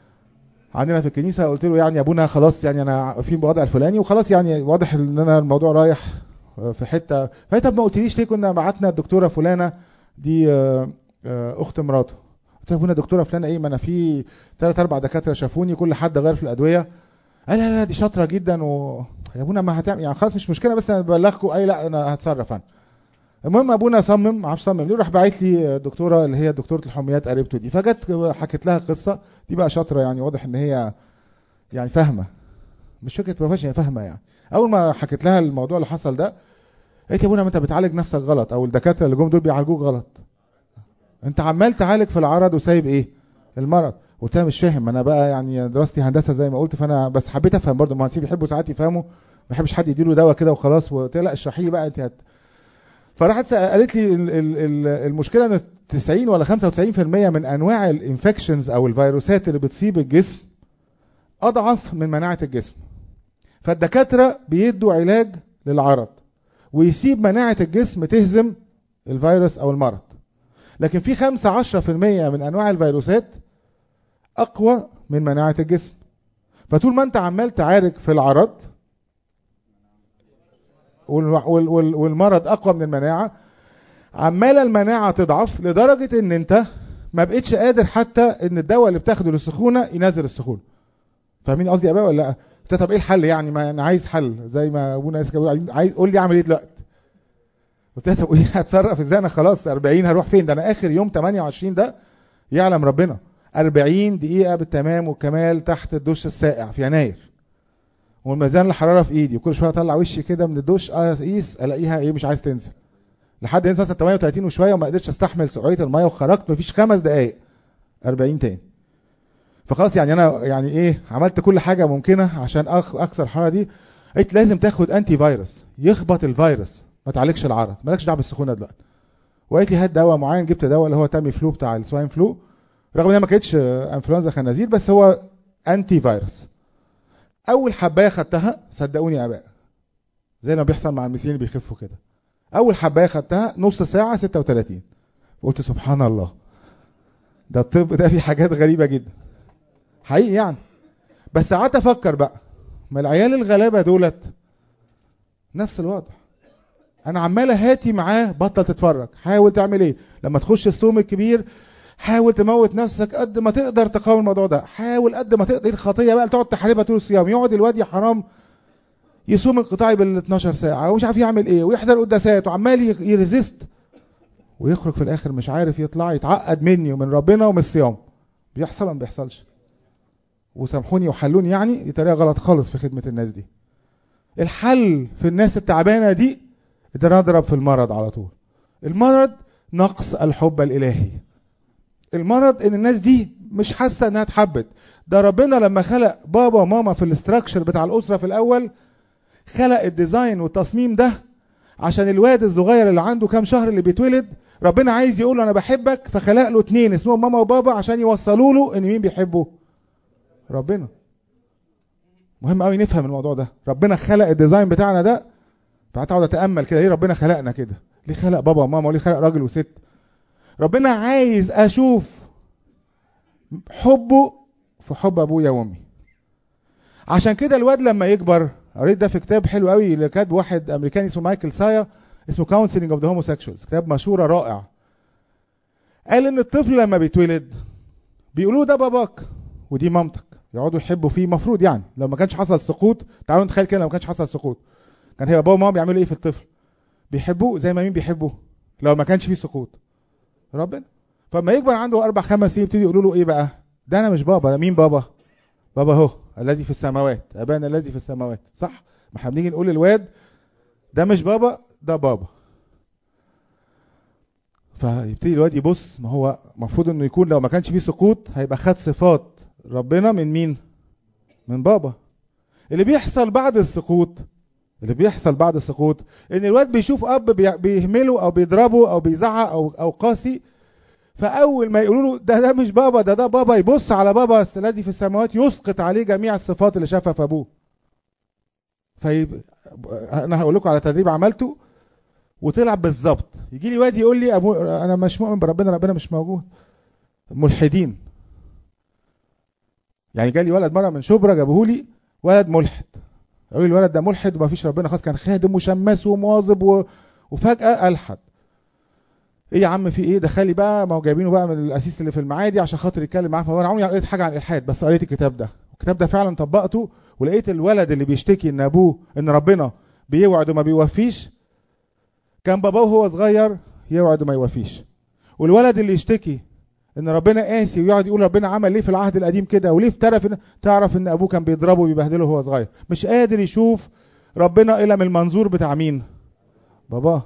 عندنا في الكنيسه قلت له يعني يا ابونا خلاص يعني انا في الوضع الفلاني وخلاص يعني واضح ان انا الموضوع رايح في حته فانت ما قلتليش ليه كنا بعتنا الدكتوره فلانه دي اخت مراته قلت له ابونا دكتوره فلانه ايه ما انا في ثلاث اربع دكاتره شافوني كل حد غير في الادويه قال لا لا دي شاطره جدا و يا ابونا ما هتعمل يعني خلاص مش مشكله بس انا ببلغكم اي لا انا هتصرف انا المهم ابونا صمم ما اعرفش صمم ليه راح باعت لي الدكتوره اللي هي دكتوره الحميات قريبته دي فجت حكيت لها قصه دي بقى شاطره يعني واضح ان هي يعني فاهمه مش فكره بروفيشن هي فاهمه يعني اول ما حكيت لها الموضوع اللي حصل ده قالت يا ابونا ما انت بتعالج نفسك غلط او الدكاتره اللي جم دول بيعالجوك غلط انت عمال تعالج في العرض وسايب ايه المرض قلت لها مش فاهم انا بقى يعني دراستي هندسه زي ما قلت فانا بس حبيت افهم برضه المهندسين بيحبوا ساعات يفهموا ما بيحبش حد يديله دواء كده وخلاص وقلت لها لا اشرحي لي بقى انت هت... فراحت قالت لي المشكله ان 90 ولا 95% من انواع الانفكشنز او الفيروسات اللي بتصيب الجسم اضعف من مناعه الجسم فالدكاتره بيدوا علاج للعرض ويسيب مناعه الجسم تهزم الفيروس او المرض لكن في 5 10% من انواع الفيروسات اقوى من مناعه الجسم فطول ما انت عمال تعارك في العرض والمرض اقوى من المناعه عماله المناعه تضعف لدرجه ان انت ما بقتش قادر حتى ان الدواء اللي بتاخده للسخونه ينزل السخونه فاهمين قصدي يا بقى ولا لا قلت طب ايه الحل يعني ما انا عايز حل زي ما ابونا اسكا بيقول عايز قول لي اعمل ايه دلوقتي قلت لها طب قولي هتصرف ازاي انا خلاص 40 هروح فين ده انا اخر يوم 28 ده يعلم ربنا 40 دقيقه بالتمام والكمال تحت الدش الساقع في يناير والميزان الحراره في ايدي وكل شويه اطلع وشي كده من الدش اقيس الاقيها ايه مش عايز تنزل لحد مثلا 38 وشويه وما قدرتش استحمل سقوعيه الميه وخرجت مفيش خمس دقائق 40 تاني فخلاص يعني انا يعني ايه عملت كل حاجه ممكنه عشان أخ اكسر الحراره دي قلت لازم تاخد انتي فيروس يخبط الفيروس ما تعالجش العرض مالكش دعوه بالسخونه دلوقتي وقالت لي هات دواء معين جبت دواء اللي هو تامي فلو بتاع السواين فلو رغم انها ما كانتش انفلونزا خنازير بس هو انتي فيروس اول حبايه خدتها صدقوني يا اباء زي ما بيحصل مع المسيحيين اللي بيخفوا كده اول حبايه خدتها نص ساعه 36 قلت سبحان الله ده الطب ده فيه حاجات غريبه جدا حقيقي يعني بس قعدت افكر بقى ما العيال الغلابه دولت نفس الوضع انا عمال هاتي معاه بطل تتفرج حاول تعمل ايه لما تخش السوم الكبير حاول تموت نفسك قد ما تقدر تقاوم الموضوع ده حاول قد ما تقدر الخطيه بقى تقعد تحاربها طول الصيام يقعد الواد يا حرام يصوم انقطاعي بال 12 ساعه ومش عارف يعمل ايه ويحضر قداسات وعمال يريزيست ويخرج في الاخر مش عارف يطلع يتعقد مني ومن ربنا ومن الصيام بيحصل ولا ما بيحصلش وسامحوني وحلوني يعني دي طريقه غلط خالص في خدمه الناس دي الحل في الناس التعبانه دي ده نضرب في المرض على طول المرض نقص الحب الالهي المرض ان الناس دي مش حاسه انها اتحبت ده ربنا لما خلق بابا وماما في الاستراكشر بتاع الاسره في الاول خلق الديزاين والتصميم ده عشان الواد الصغير اللي عنده كام شهر اللي بيتولد ربنا عايز يقول له انا بحبك فخلق له اتنين اسمهم ماما وبابا عشان يوصلوا له ان مين بيحبه ربنا مهم قوي نفهم الموضوع ده ربنا خلق الديزاين بتاعنا ده فهتقعد اتامل كده ليه ربنا خلقنا كده ليه خلق بابا وماما وليه خلق راجل وست ربنا عايز اشوف حبه في حب ابويا وامي عشان كده الواد لما يكبر قريت ده في كتاب حلو قوي اللي كاتب واحد امريكاني اسمه مايكل سايا اسمه كونسلنج اوف ذا هوموسيكشوالز كتاب مشهور رائع قال ان الطفل لما بيتولد بيقولوا ده باباك ودي مامتك يقعدوا يحبوا فيه مفروض يعني لو ما كانش حصل سقوط تعالوا نتخيل كده لو ما كانش حصل سقوط كان هي بابا وماما بيعملوا ايه في الطفل بيحبوه زي ما مين بيحبوه لو ما كانش فيه سقوط ربنا فلما يكبر عنده اربع خمس سنين يبتدي يقولوا له ايه بقى ده انا مش بابا ده مين بابا بابا هو الذي في السماوات ابانا الذي في السماوات صح ما احنا بنيجي نقول للواد ده مش بابا ده بابا فيبتدي الواد يبص ما هو المفروض انه يكون لو ما كانش فيه سقوط هيبقى خد صفات ربنا من مين من بابا اللي بيحصل بعد السقوط اللي بيحصل بعد السقوط ان الواد بيشوف اب بيهمله او بيضربه او بيزعق او او قاسي فاول ما يقولوا له ده ده مش بابا ده ده بابا يبص على بابا الذي في السماوات يسقط عليه جميع الصفات اللي شافها في ابوه فيب... انا هقول لكم على تدريب عملته وطلع بالظبط يجي لي واد يقول لي ابو انا مش مؤمن بربنا ربنا مش موجود ملحدين يعني جالي ولد مره من شبرا جابوه لي ولد ملحد يقول لي الولد ده ملحد وما فيش ربنا خلاص كان خادم وشماس ومواظب و... وفجاه الحد ايه يا عم في ايه دخلي بقى ما هو جايبينه بقى من الاسيس اللي في المعادي عشان خاطر يتكلم معاه فانا عمري قريت حاجه عن الالحاد بس قريت الكتاب ده الكتاب ده فعلا طبقته ولقيت الولد اللي بيشتكي ان ابوه ان ربنا بيوعد وما بيوفيش كان باباه وهو صغير يوعد وما يوفيش والولد اللي يشتكي ان ربنا قاسي ويقعد يقول ربنا عمل ليه في العهد القديم كده وليه افترف إن... تعرف ان ابوه كان بيضربه وبيبهدله وهو صغير مش قادر يشوف ربنا الا من المنظور بتاع مين باباه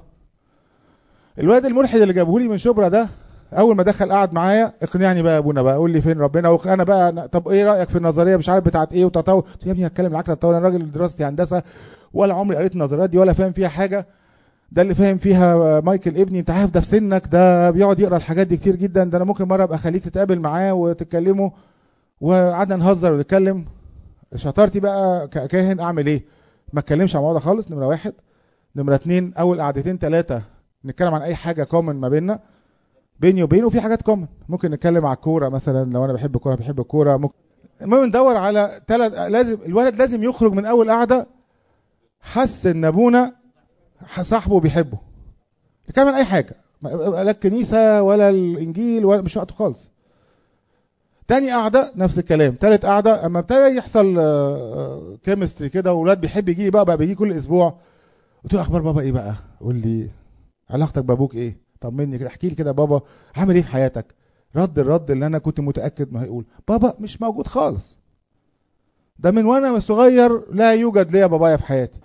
الواد الملحد اللي جابه لي من شبرا ده اول ما دخل قعد معايا اقنعني بقى يا ابونا بقى قول لي فين ربنا وانا بقى طب ايه رايك في النظريه مش عارف بتاعت ايه وتطور يا ابني هتكلم معاك تطور انا راجل دراستي هندسه ولا عمري قريت النظريات دي ولا فاهم فيها حاجه ده اللي فاهم فيها مايكل ابني انت عارف ده في سنك ده بيقعد يقرا الحاجات دي كتير جدا ده انا ممكن مره ابقى اخليك تتقابل معاه وتتكلموا وقعدنا نهزر ونتكلم شطارتي بقى ككاهن اعمل ايه ما اتكلمش عن الموضوع ده خالص نمره واحد نمره اتنين اول قعدتين ثلاثه نتكلم عن اي حاجه كومن ما بيننا بيني وبينه وفي حاجات كومن ممكن نتكلم على الكوره مثلا لو انا بحب الكوره بحب الكوره ممكن المهم ندور على ثلاث لازم الولد لازم يخرج من اول قعده حس ان ابونا صاحبه بيحبه نتكلم عن اي حاجه لا الكنيسه ولا الانجيل ولا مش وقته خالص تاني قعده نفس الكلام تالت قعده اما ابتدى يحصل كيمستري كده واولاد بيحب يجي لي بقى بقى بيجي كل اسبوع قلت له اخبار بابا ايه بقى قول لي علاقتك بابوك ايه طمني كده احكي لي كده بابا عامل ايه في حياتك رد الرد اللي انا كنت متاكد ما هيقول بابا مش موجود خالص ده من وانا صغير لا يوجد ليا بابايا في حياتي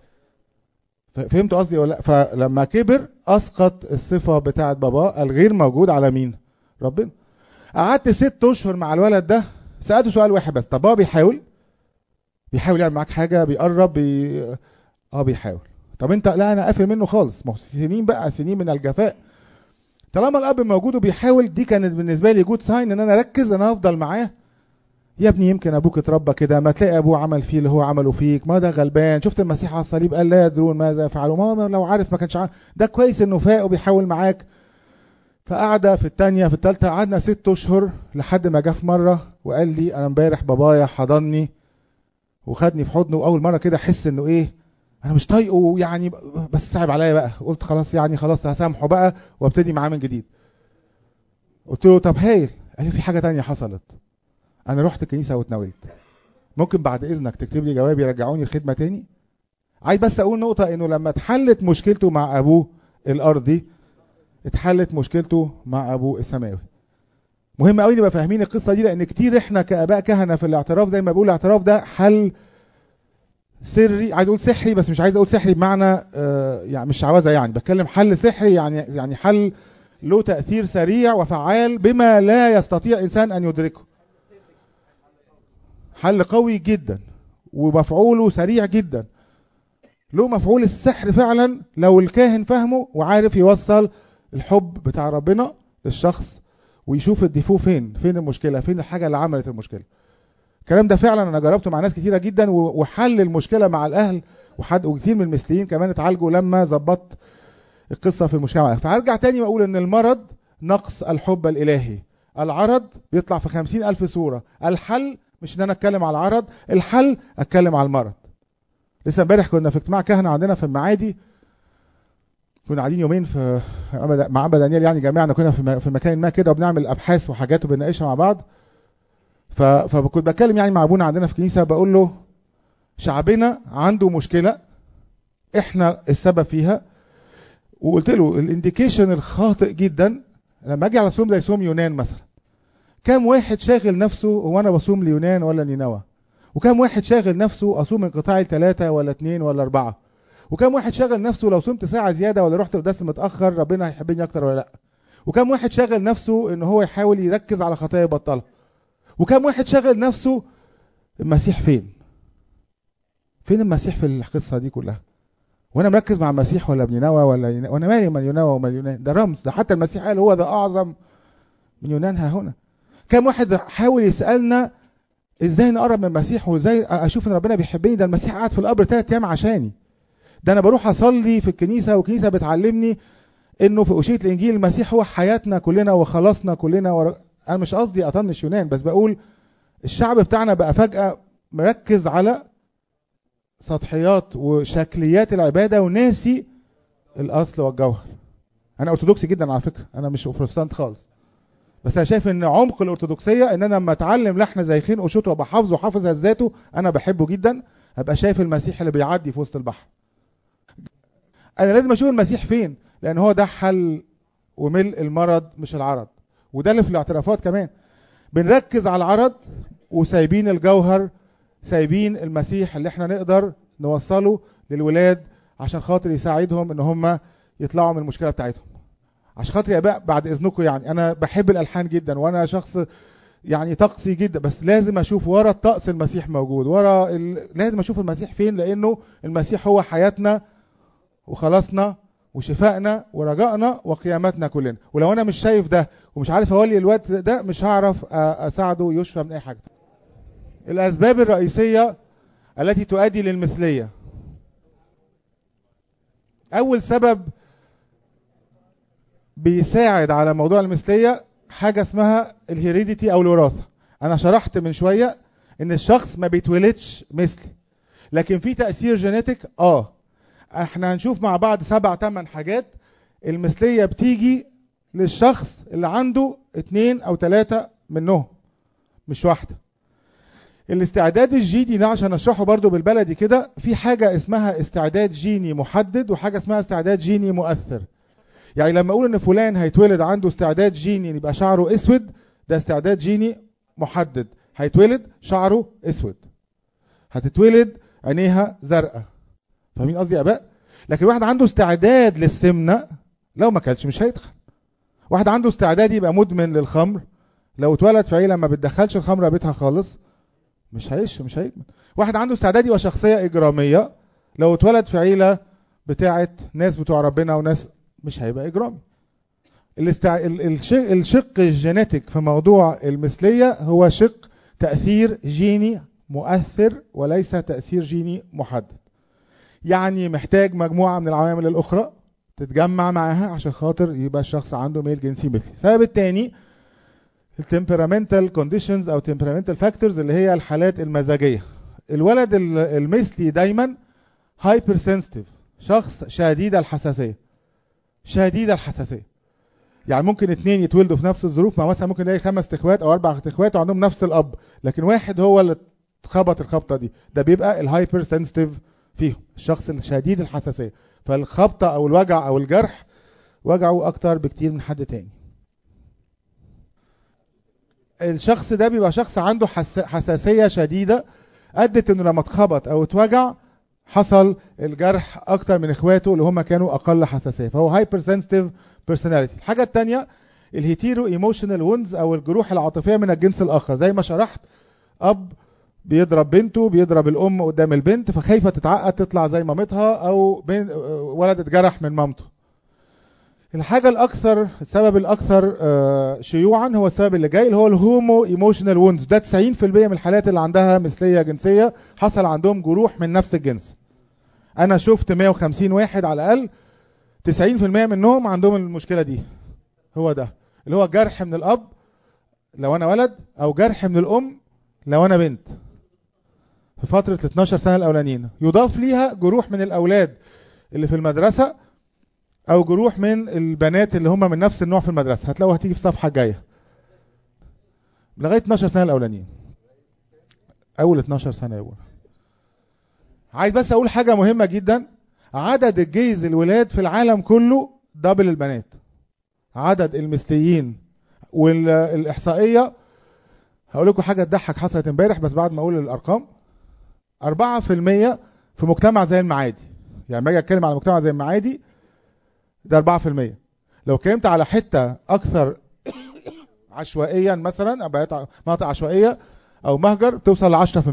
فهمت قصدي ولا لا فلما كبر اسقط الصفه بتاعه باباه الغير موجود على مين ربنا قعدت ست اشهر مع الولد ده سالته سؤال واحد بس طب بابا بيحاول بيحاول يعمل معاك حاجه بيقرب بي... اه بيحاول طب انت لا انا قافل منه خالص ما هو سنين بقى سنين من الجفاء طالما الاب موجود وبيحاول دي كانت بالنسبه لي جود ساين ان انا اركز انا افضل معاه يا ابني يمكن ابوك اتربى كده ما تلاقي ابوه عمل فيه اللي هو عمله فيك ما ده غلبان شفت المسيح على الصليب قال لا يدرون ماذا يفعلون ما لو عارف ما كانش عارف ده كويس انه فاق وبيحاول معاك فقعدة في التانية في التالتة قعدنا ست اشهر لحد ما جه في مرة وقال لي انا امبارح بابايا حضني وخدني في حضنه واول مرة كده احس انه ايه انا مش طايقه يعني بس صعب عليا بقى قلت خلاص يعني خلاص هسامحه بقى وابتدي معاه من جديد قلت له طب هايل قال لي في حاجة تانية حصلت انا رحت الكنيسة واتناولت ممكن بعد اذنك تكتب لي جواب يرجعوني الخدمة تاني عايز بس اقول نقطة انه لما اتحلت مشكلته مع ابوه الارضي اتحلت مشكلته مع ابوه السماوي مهم قوي نبقى فاهمين القصه دي لان كتير احنا كاباء كهنه في الاعتراف زي ما بقول الاعتراف ده حل سري عايز اقول سحري بس مش عايز اقول سحري بمعنى آه يعني مش عوزه يعني بتكلم حل سحري يعني يعني حل له تاثير سريع وفعال بما لا يستطيع انسان ان يدركه حل قوي جدا ومفعوله سريع جدا له مفعول السحر فعلا لو الكاهن فهمه وعارف يوصل الحب بتاع ربنا للشخص ويشوف الديفو فين فين المشكله فين الحاجه اللي عملت المشكله الكلام ده فعلا انا جربته مع ناس كتيره جدا وحل المشكله مع الاهل وحد وكتير من المثليين كمان اتعالجوا لما ظبطت القصه في المشكله معاك فهرجع تاني واقول ان المرض نقص الحب الالهي العرض بيطلع في خمسين ألف صورة الحل مش ان انا اتكلم على العرض الحل اتكلم على المرض لسه امبارح كنا في اجتماع كهنه عندنا في المعادي كنا قاعدين يومين في مع ابا دانيال يعني جميعنا كنا في مكان ما كده وبنعمل ابحاث وحاجات وبنناقشها مع بعض فكنت بتكلم يعني مع ابونا عندنا في الكنيسه بقول له شعبنا عنده مشكله احنا السبب فيها وقلت له الانديكيشن الخاطئ جدا لما اجي على صوم زي صوم يونان مثلا كم واحد شاغل نفسه هو انا بصوم ليونان ولا نينوى وكم واحد شاغل نفسه اصوم انقطاعي ثلاثة ولا اثنين ولا اربعة وكم واحد شاغل نفسه لو صمت ساعة زيادة ولا رحت قداس متأخر ربنا هيحبني أكتر ولا لأ وكم واحد شاغل نفسه إن هو يحاول يركز على خطايا يبطلها وكم واحد شاغل نفسه المسيح فين فين المسيح في القصة دي كلها وانا مركز مع المسيح ولا ابن نوى ولا ينا... وانا مالي من ينوى ومن يونان ده رمز ده حتى المسيح قال هو ده اعظم من يونان ها هنا كم واحد حاول يسالنا ازاي نقرب من المسيح وازاي اشوف ان ربنا بيحبني ده المسيح قعد في القبر ثلاث ايام عشاني ده انا بروح اصلي في الكنيسه والكنيسه بتعلمني انه في اشيه الانجيل المسيح هو حياتنا كلنا وخلاصنا كلنا ور... انا مش قصدي اطنش يونان بس بقول الشعب بتاعنا بقى فجاه مركز على سطحيات وشكليات العباده وناسي الاصل والجوهر انا ارثوذكسي جدا على فكره انا مش بروتستانت خالص بس انا شايف ان عمق الارثوذكسيه ان انا لما اتعلم لحن زي خين قشوط وابقى حافظه وحافظ ذاته انا بحبه جدا ابقى شايف المسيح اللي بيعدي في وسط البحر انا لازم اشوف المسيح فين لان هو ده حل وملء المرض مش العرض وده اللي في الاعترافات كمان بنركز على العرض وسايبين الجوهر سايبين المسيح اللي احنا نقدر نوصله للولاد عشان خاطر يساعدهم ان هم يطلعوا من المشكله بتاعتهم عشان خاطر يا اباء بعد اذنكم يعني انا بحب الالحان جدا وانا شخص يعني طقسي جدا بس لازم اشوف ورا الطقس المسيح موجود ورا ال... لازم اشوف المسيح فين لانه المسيح هو حياتنا وخلاصنا وشفائنا ورجائنا وقيامتنا كلنا ولو انا مش شايف ده ومش عارف اولي الوقت ده مش هعرف اساعده يشفى من اي حاجه الاسباب الرئيسيه التي تؤدي للمثليه اول سبب بيساعد على موضوع المثليه حاجه اسمها الهيريديتي او الوراثه انا شرحت من شويه ان الشخص ما بيتولدش مثلي لكن في تاثير جينيتك اه احنا هنشوف مع بعض سبع ثمان حاجات المثليه بتيجي للشخص اللي عنده اتنين او ثلاثه منهم مش واحده الاستعداد الجيني ده عشان اشرحه برضو بالبلدي كده في حاجه اسمها استعداد جيني محدد وحاجه اسمها استعداد جيني مؤثر يعني لما اقول ان فلان هيتولد عنده استعداد جيني يبقى شعره اسود ده استعداد جيني محدد هيتولد شعره اسود هتتولد عينيها زرقاء فاهمين قصدي يا اباء لكن واحد عنده استعداد للسمنه لو ما كانش مش هيتخن واحد عنده استعداد يبقى مدمن للخمر لو اتولد في عيله ما بتدخلش الخمر بيتها خالص مش هيش مش هيدمن واحد عنده استعداد يبقى شخصيه اجراميه لو اتولد في عيله بتاعه ناس بتوع ربنا وناس مش هيبقى اجرامي الاستع... الشق الجينيتك في موضوع المثليه هو شق تأثير جيني مؤثر وليس تأثير جيني محدد يعني محتاج مجموعة من العوامل الأخرى تتجمع معاها عشان خاطر يبقى الشخص عنده ميل جنسي مثلي السبب الثاني التمبرامنتال كونديشنز او temperamental فاكتورز اللي هي الحالات المزاجيه الولد المثلي دايما هايبر سنسيتيف شخص شديد الحساسيه شديد الحساسيه يعني ممكن اثنين يتولدوا في نفس الظروف ما مثلا ممكن تلاقي خمس اخوات او اربع اخوات وعندهم نفس الاب لكن واحد هو اللي اتخبط الخبطه دي ده بيبقى الهايبر سنسيتيف فيهم الشخص الشديد الحساسيه فالخبطه او الوجع او الجرح وجعه اكتر بكتير من حد تاني الشخص ده بيبقى شخص عنده حساسيه شديده ادت انه لما اتخبط او اتوجع حصل الجرح اكتر من اخواته اللي هم كانوا اقل حساسيه فهو هايبر سنسيتيف بيرسوناليتي الحاجه الثانيه الهيتيرو ايموشنال وونز او الجروح العاطفيه من الجنس الاخر زي ما شرحت اب بيضرب بنته بيضرب الام قدام البنت فخايفه تتعقد تطلع زي مامتها او ولد اتجرح من مامته الحاجه الاكثر السبب الاكثر شيوعا هو السبب اللي جاي اللي هو الهومو ايموشنال ووندز ده 90% من الحالات اللي عندها مثليه جنسيه حصل عندهم جروح من نفس الجنس انا شفت 150 واحد على الاقل 90% منهم عندهم المشكله دي هو ده اللي هو جرح من الاب لو انا ولد او جرح من الام لو انا بنت في فتره ال 12 سنه الاولانيين يضاف ليها جروح من الاولاد اللي في المدرسه او جروح من البنات اللي هم من نفس النوع في المدرسه هتلاقوها هتيجي في الصفحه الجايه لغايه 12 سنه الاولانيين اول 12 سنه يقول عايز بس اقول حاجه مهمه جدا عدد الجيز الولاد في العالم كله دبل البنات عدد المثليين والاحصائيه هقول لكم حاجه تضحك حصلت امبارح بس بعد ما اقول الارقام 4% في مجتمع زي المعادي يعني لما اجي اتكلم على مجتمع زي المعادي ده 4% لو اتكلمت على حته اكثر عشوائيا مثلا مناطق عشوائيه او مهجر توصل ل 10%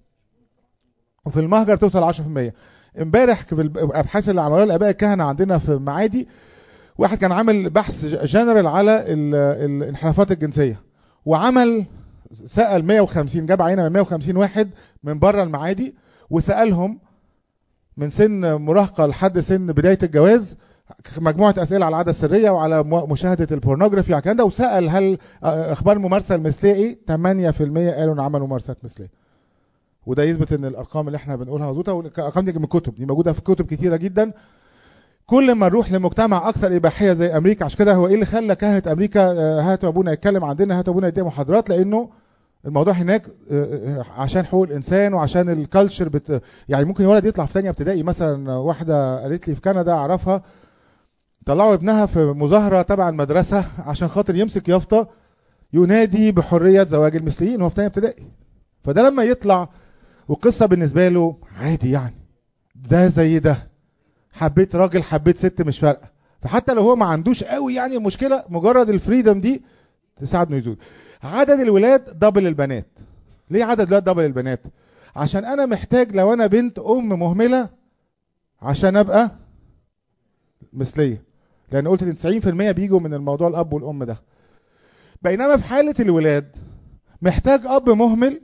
وفي المهجر توصل 10% امبارح في الابحاث اللي عملوها الاباء الكهنه عندنا في معادي واحد كان عامل بحث جنرال على الانحرافات الجنسيه وعمل سال 150 جاب عينه من 150 واحد من بره المعادي وسالهم من سن مراهقه لحد سن بدايه الجواز مجموعه اسئله على العاده السريه وعلى مشاهده البورنوجرافي على الكلام ده وسال هل اخبار الممارسه المثليه ايه 8% قالوا ان عملوا ممارسات مثليه وده يثبت ان الارقام اللي احنا بنقولها مظبوطه والارقام دي من الكتب دي موجوده في كتب كتيره جدا كل ما نروح لمجتمع اكثر اباحيه زي امريكا عشان كده هو ايه اللي خلى كهنه امريكا هاتوا ابونا يتكلم عندنا هاتوا ابونا يدي محاضرات لانه الموضوع هناك عشان حقوق الانسان وعشان الكالتشر بت... يعني ممكن ولد يطلع في ثانيه ابتدائي مثلا واحده قالت لي في كندا اعرفها طلعوا ابنها في مظاهره تبع المدرسه عشان خاطر يمسك يافطه ينادي بحريه زواج المثليين وهو في ثانيه ابتدائي فده لما يطلع وقصه بالنسبه له عادي يعني ده زي ده حبيت راجل حبيت ست مش فارقه فحتى لو هو ما عندوش قوي يعني المشكله مجرد الفريدم دي تساعد انه يزول عدد الولاد دبل البنات ليه عدد الولاد دبل البنات عشان انا محتاج لو انا بنت ام مهمله عشان ابقى مثليه لان قلت ان 90% بيجوا من الموضوع الاب والام ده بينما في حاله الولاد محتاج اب مهمل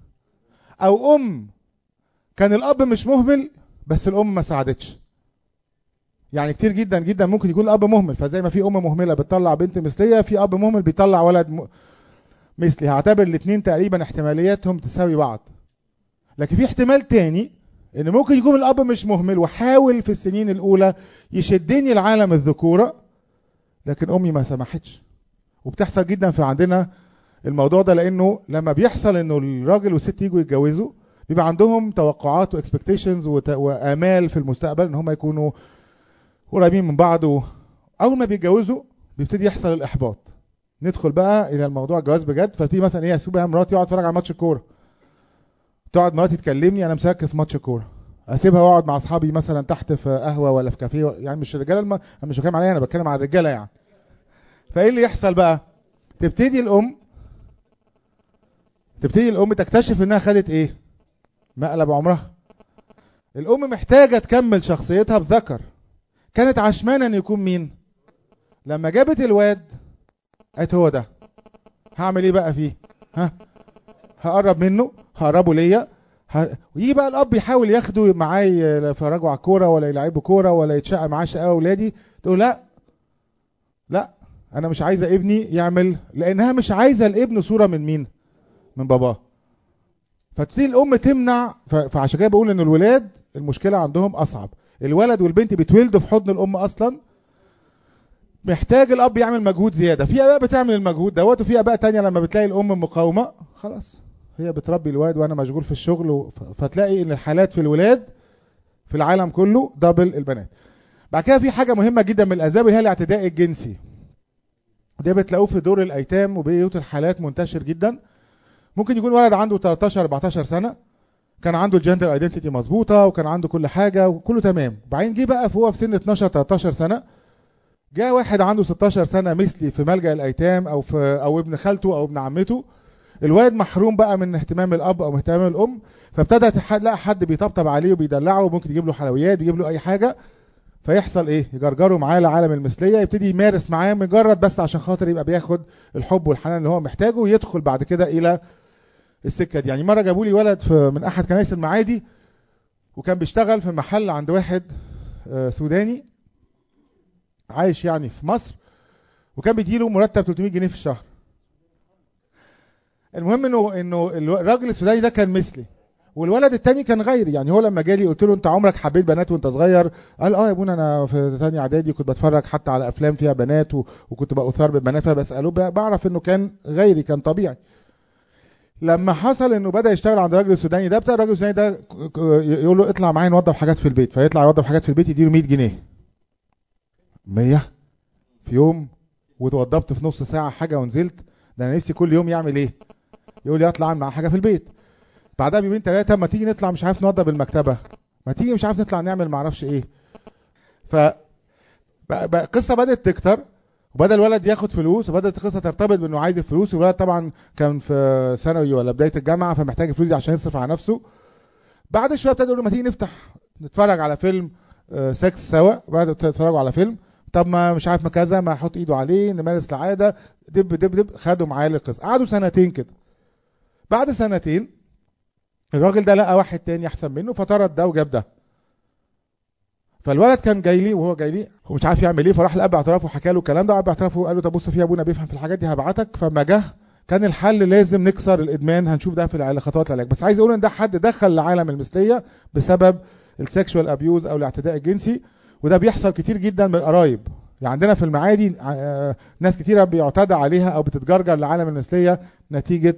او ام كان الاب مش مهمل بس الام ما ساعدتش يعني كتير جدا جدا ممكن يكون الاب مهمل فزي ما في ام مهمله بتطلع بنت مثليه في اب مهمل بيطلع ولد م... مثلي هعتبر الاثنين تقريبا احتمالياتهم تساوي بعض لكن في احتمال تاني ان ممكن يكون الاب مش مهمل وحاول في السنين الاولى يشدني لعالم الذكوره لكن امي ما سمحتش وبتحصل جدا في عندنا الموضوع ده لانه لما بيحصل انه الراجل والست يجوا يتجوزوا بيبقى عندهم توقعات واكسبكتيشنز وامال في المستقبل ان هم يكونوا قريبين من بعض اول ما بيتجوزوا بيبتدي يحصل الاحباط ندخل بقى الى الموضوع الجواز بجد فتيجي مثلا ايه اسيب مراتي واقعد اتفرج على ماتش الكوره تقعد مراتي تكلمني انا مسركز في ماتش الكوره اسيبها واقعد مع اصحابي مثلا تحت في قهوه ولا في كافيه يعني مش الرجاله الم... انا مش بتكلم عليا انا بتكلم على الرجاله يعني فايه اللي يحصل بقى تبتدي الام تبتدي الام تكتشف انها خدت ايه مقلب عمرها الام محتاجه تكمل شخصيتها بذكر كانت عشمانه ان يكون مين لما جابت الواد قالت هو ده هعمل ايه بقى فيه ها هقرب منه هقربه ليا ه... ويجي بقى الاب يحاول ياخده معاه يفرجه على الكوره ولا يلعبه كوره ولا يتشقى معاه شقاوه اولادي تقول لا لا انا مش عايزه ابني يعمل لانها مش عايزه الابن صوره من مين من باباه فتبتدي الام تمنع ف... فعشان كده بقول ان الولاد المشكله عندهم اصعب الولد والبنت بيتولدوا في حضن الام اصلا محتاج الاب يعمل مجهود زياده في اباء بتعمل المجهود دوت وفي اباء تانية لما بتلاقي الام مقاومه خلاص هي بتربي الواد وانا مشغول في الشغل و... فتلاقي ان الحالات في الولاد في العالم كله دبل البنات بعد كده في حاجه مهمه جدا من الاسباب اللي هي الاعتداء الجنسي ده بتلاقوه في دور الايتام وبيوت الحالات منتشر جدا ممكن يكون ولد عنده 13 14 سنه كان عنده الجندر ايدنتيتي مظبوطه وكان عنده كل حاجه وكله تمام بعدين جه بقى هو في سن 12 13 سنه جاء واحد عنده 16 سنه مثلي في ملجا الايتام او في او ابن خالته او ابن عمته الواد محروم بقى من اهتمام الاب او اهتمام الام فابتدى تلاقي حد بيطبطب عليه وبيدلعه وممكن يجيب له حلويات بيجيب له اي حاجه فيحصل ايه يجرجره معاه لعالم المثليه يبتدي يمارس معاه مجرد بس عشان خاطر يبقى بياخد الحب والحنان اللي هو محتاجه ويدخل بعد كده الى السكه دي يعني مره جابوا لي ولد في من احد كنائس المعادي وكان بيشتغل في محل عند واحد سوداني عايش يعني في مصر وكان بيديله مرتب 300 جنيه في الشهر المهم انه انه الراجل السوداني ده كان مثلي والولد التاني كان غيري يعني هو لما جالي قلت له انت عمرك حبيت بنات وانت صغير قال اه يا ابونا انا في تاني اعدادي كنت بتفرج حتى على افلام فيها بنات و... وكنت باثار بالبنات فبساله بعرف انه كان غيري كان طبيعي لما حصل انه بدا يشتغل عند الراجل السوداني ده بتاع الراجل السوداني ده يقول له اطلع معايا نوضب حاجات في البيت فيطلع يوضب حاجات في البيت يديله 100 جنيه 100 في يوم وتوضبت في نص ساعه حاجه ونزلت ده انا نفسي كل يوم يعمل ايه يقول لي اطلع مع حاجه في البيت بعدها بيومين ثلاثه ما تيجي نطلع مش عارف نوضب المكتبه ما تيجي مش عارف نطلع نعمل ما اعرفش ايه ف القصه بدات تكتر وبدا الولد ياخد فلوس وبدات القصه ترتبط بانه عايز الفلوس والولد طبعا كان في ثانوي ولا بدايه الجامعه فمحتاج الفلوس دي عشان يصرف على نفسه بعد شويه ابتدى يقول له ما تيجي نفتح نتفرج على فيلم سكس سوا بعد تتفرجوا على فيلم طب ما مش عارف ما كذا ما احط ايده عليه نمارس العاده دب دب دب خدوا معاه القصه قعدوا سنتين كده بعد سنتين الراجل ده لقى واحد تاني احسن منه فطرد ده وجاب ده فالولد كان جاي لي وهو جاي لي هو مش عارف يعمل ايه فراح لاب اعترافه وحكى له الكلام ده اب اعترافه قال له طب بص في ابونا بيفهم في الحاجات دي هبعتك فما جه كان الحل لازم نكسر الادمان هنشوف ده في خطوات العلاج بس عايز اقول ان ده حد دخل لعالم المثليه بسبب السكشوال ابيوز او الاعتداء الجنسي وده بيحصل كتير جدا من القرايب يعني عندنا في المعادي ناس كتيره بيعتدى عليها او بتتجرجر لعالم المثليه نتيجه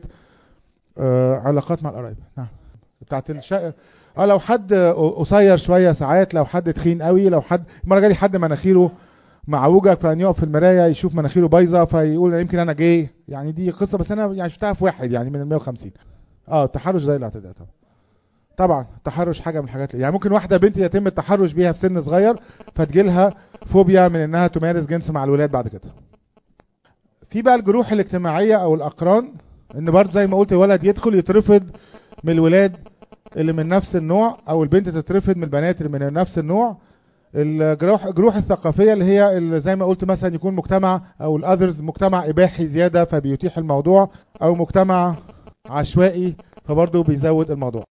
علاقات مع القرايب نعم بتاعت الشقه اه لو حد قصير شويه ساعات لو حد تخين قوي لو حد مره جالي حد مناخيره معوجه كان يقف في المرايه يشوف مناخيره بايظه فيقول يمكن انا جاي يعني دي قصه بس انا يعني شفتها في واحد يعني من ال 150 اه التحرش زي الاعتداء طبعا طبعا التحرش حاجه من الحاجات يعني ممكن واحده بنت يتم التحرش بيها في سن صغير فتجيلها فوبيا من انها تمارس جنس مع الولاد بعد كده في بقى الجروح الاجتماعيه او الاقران ان برضه زي ما قلت الولد يدخل يترفض من الولاد اللي من نفس النوع او البنت تترفض من البنات اللي من نفس النوع الجروح الجروح الثقافيه اللي هي اللي زي ما قلت مثلا يكون مجتمع او الاذرز مجتمع اباحي زياده فبيتيح الموضوع او مجتمع عشوائي فبرضه بيزود الموضوع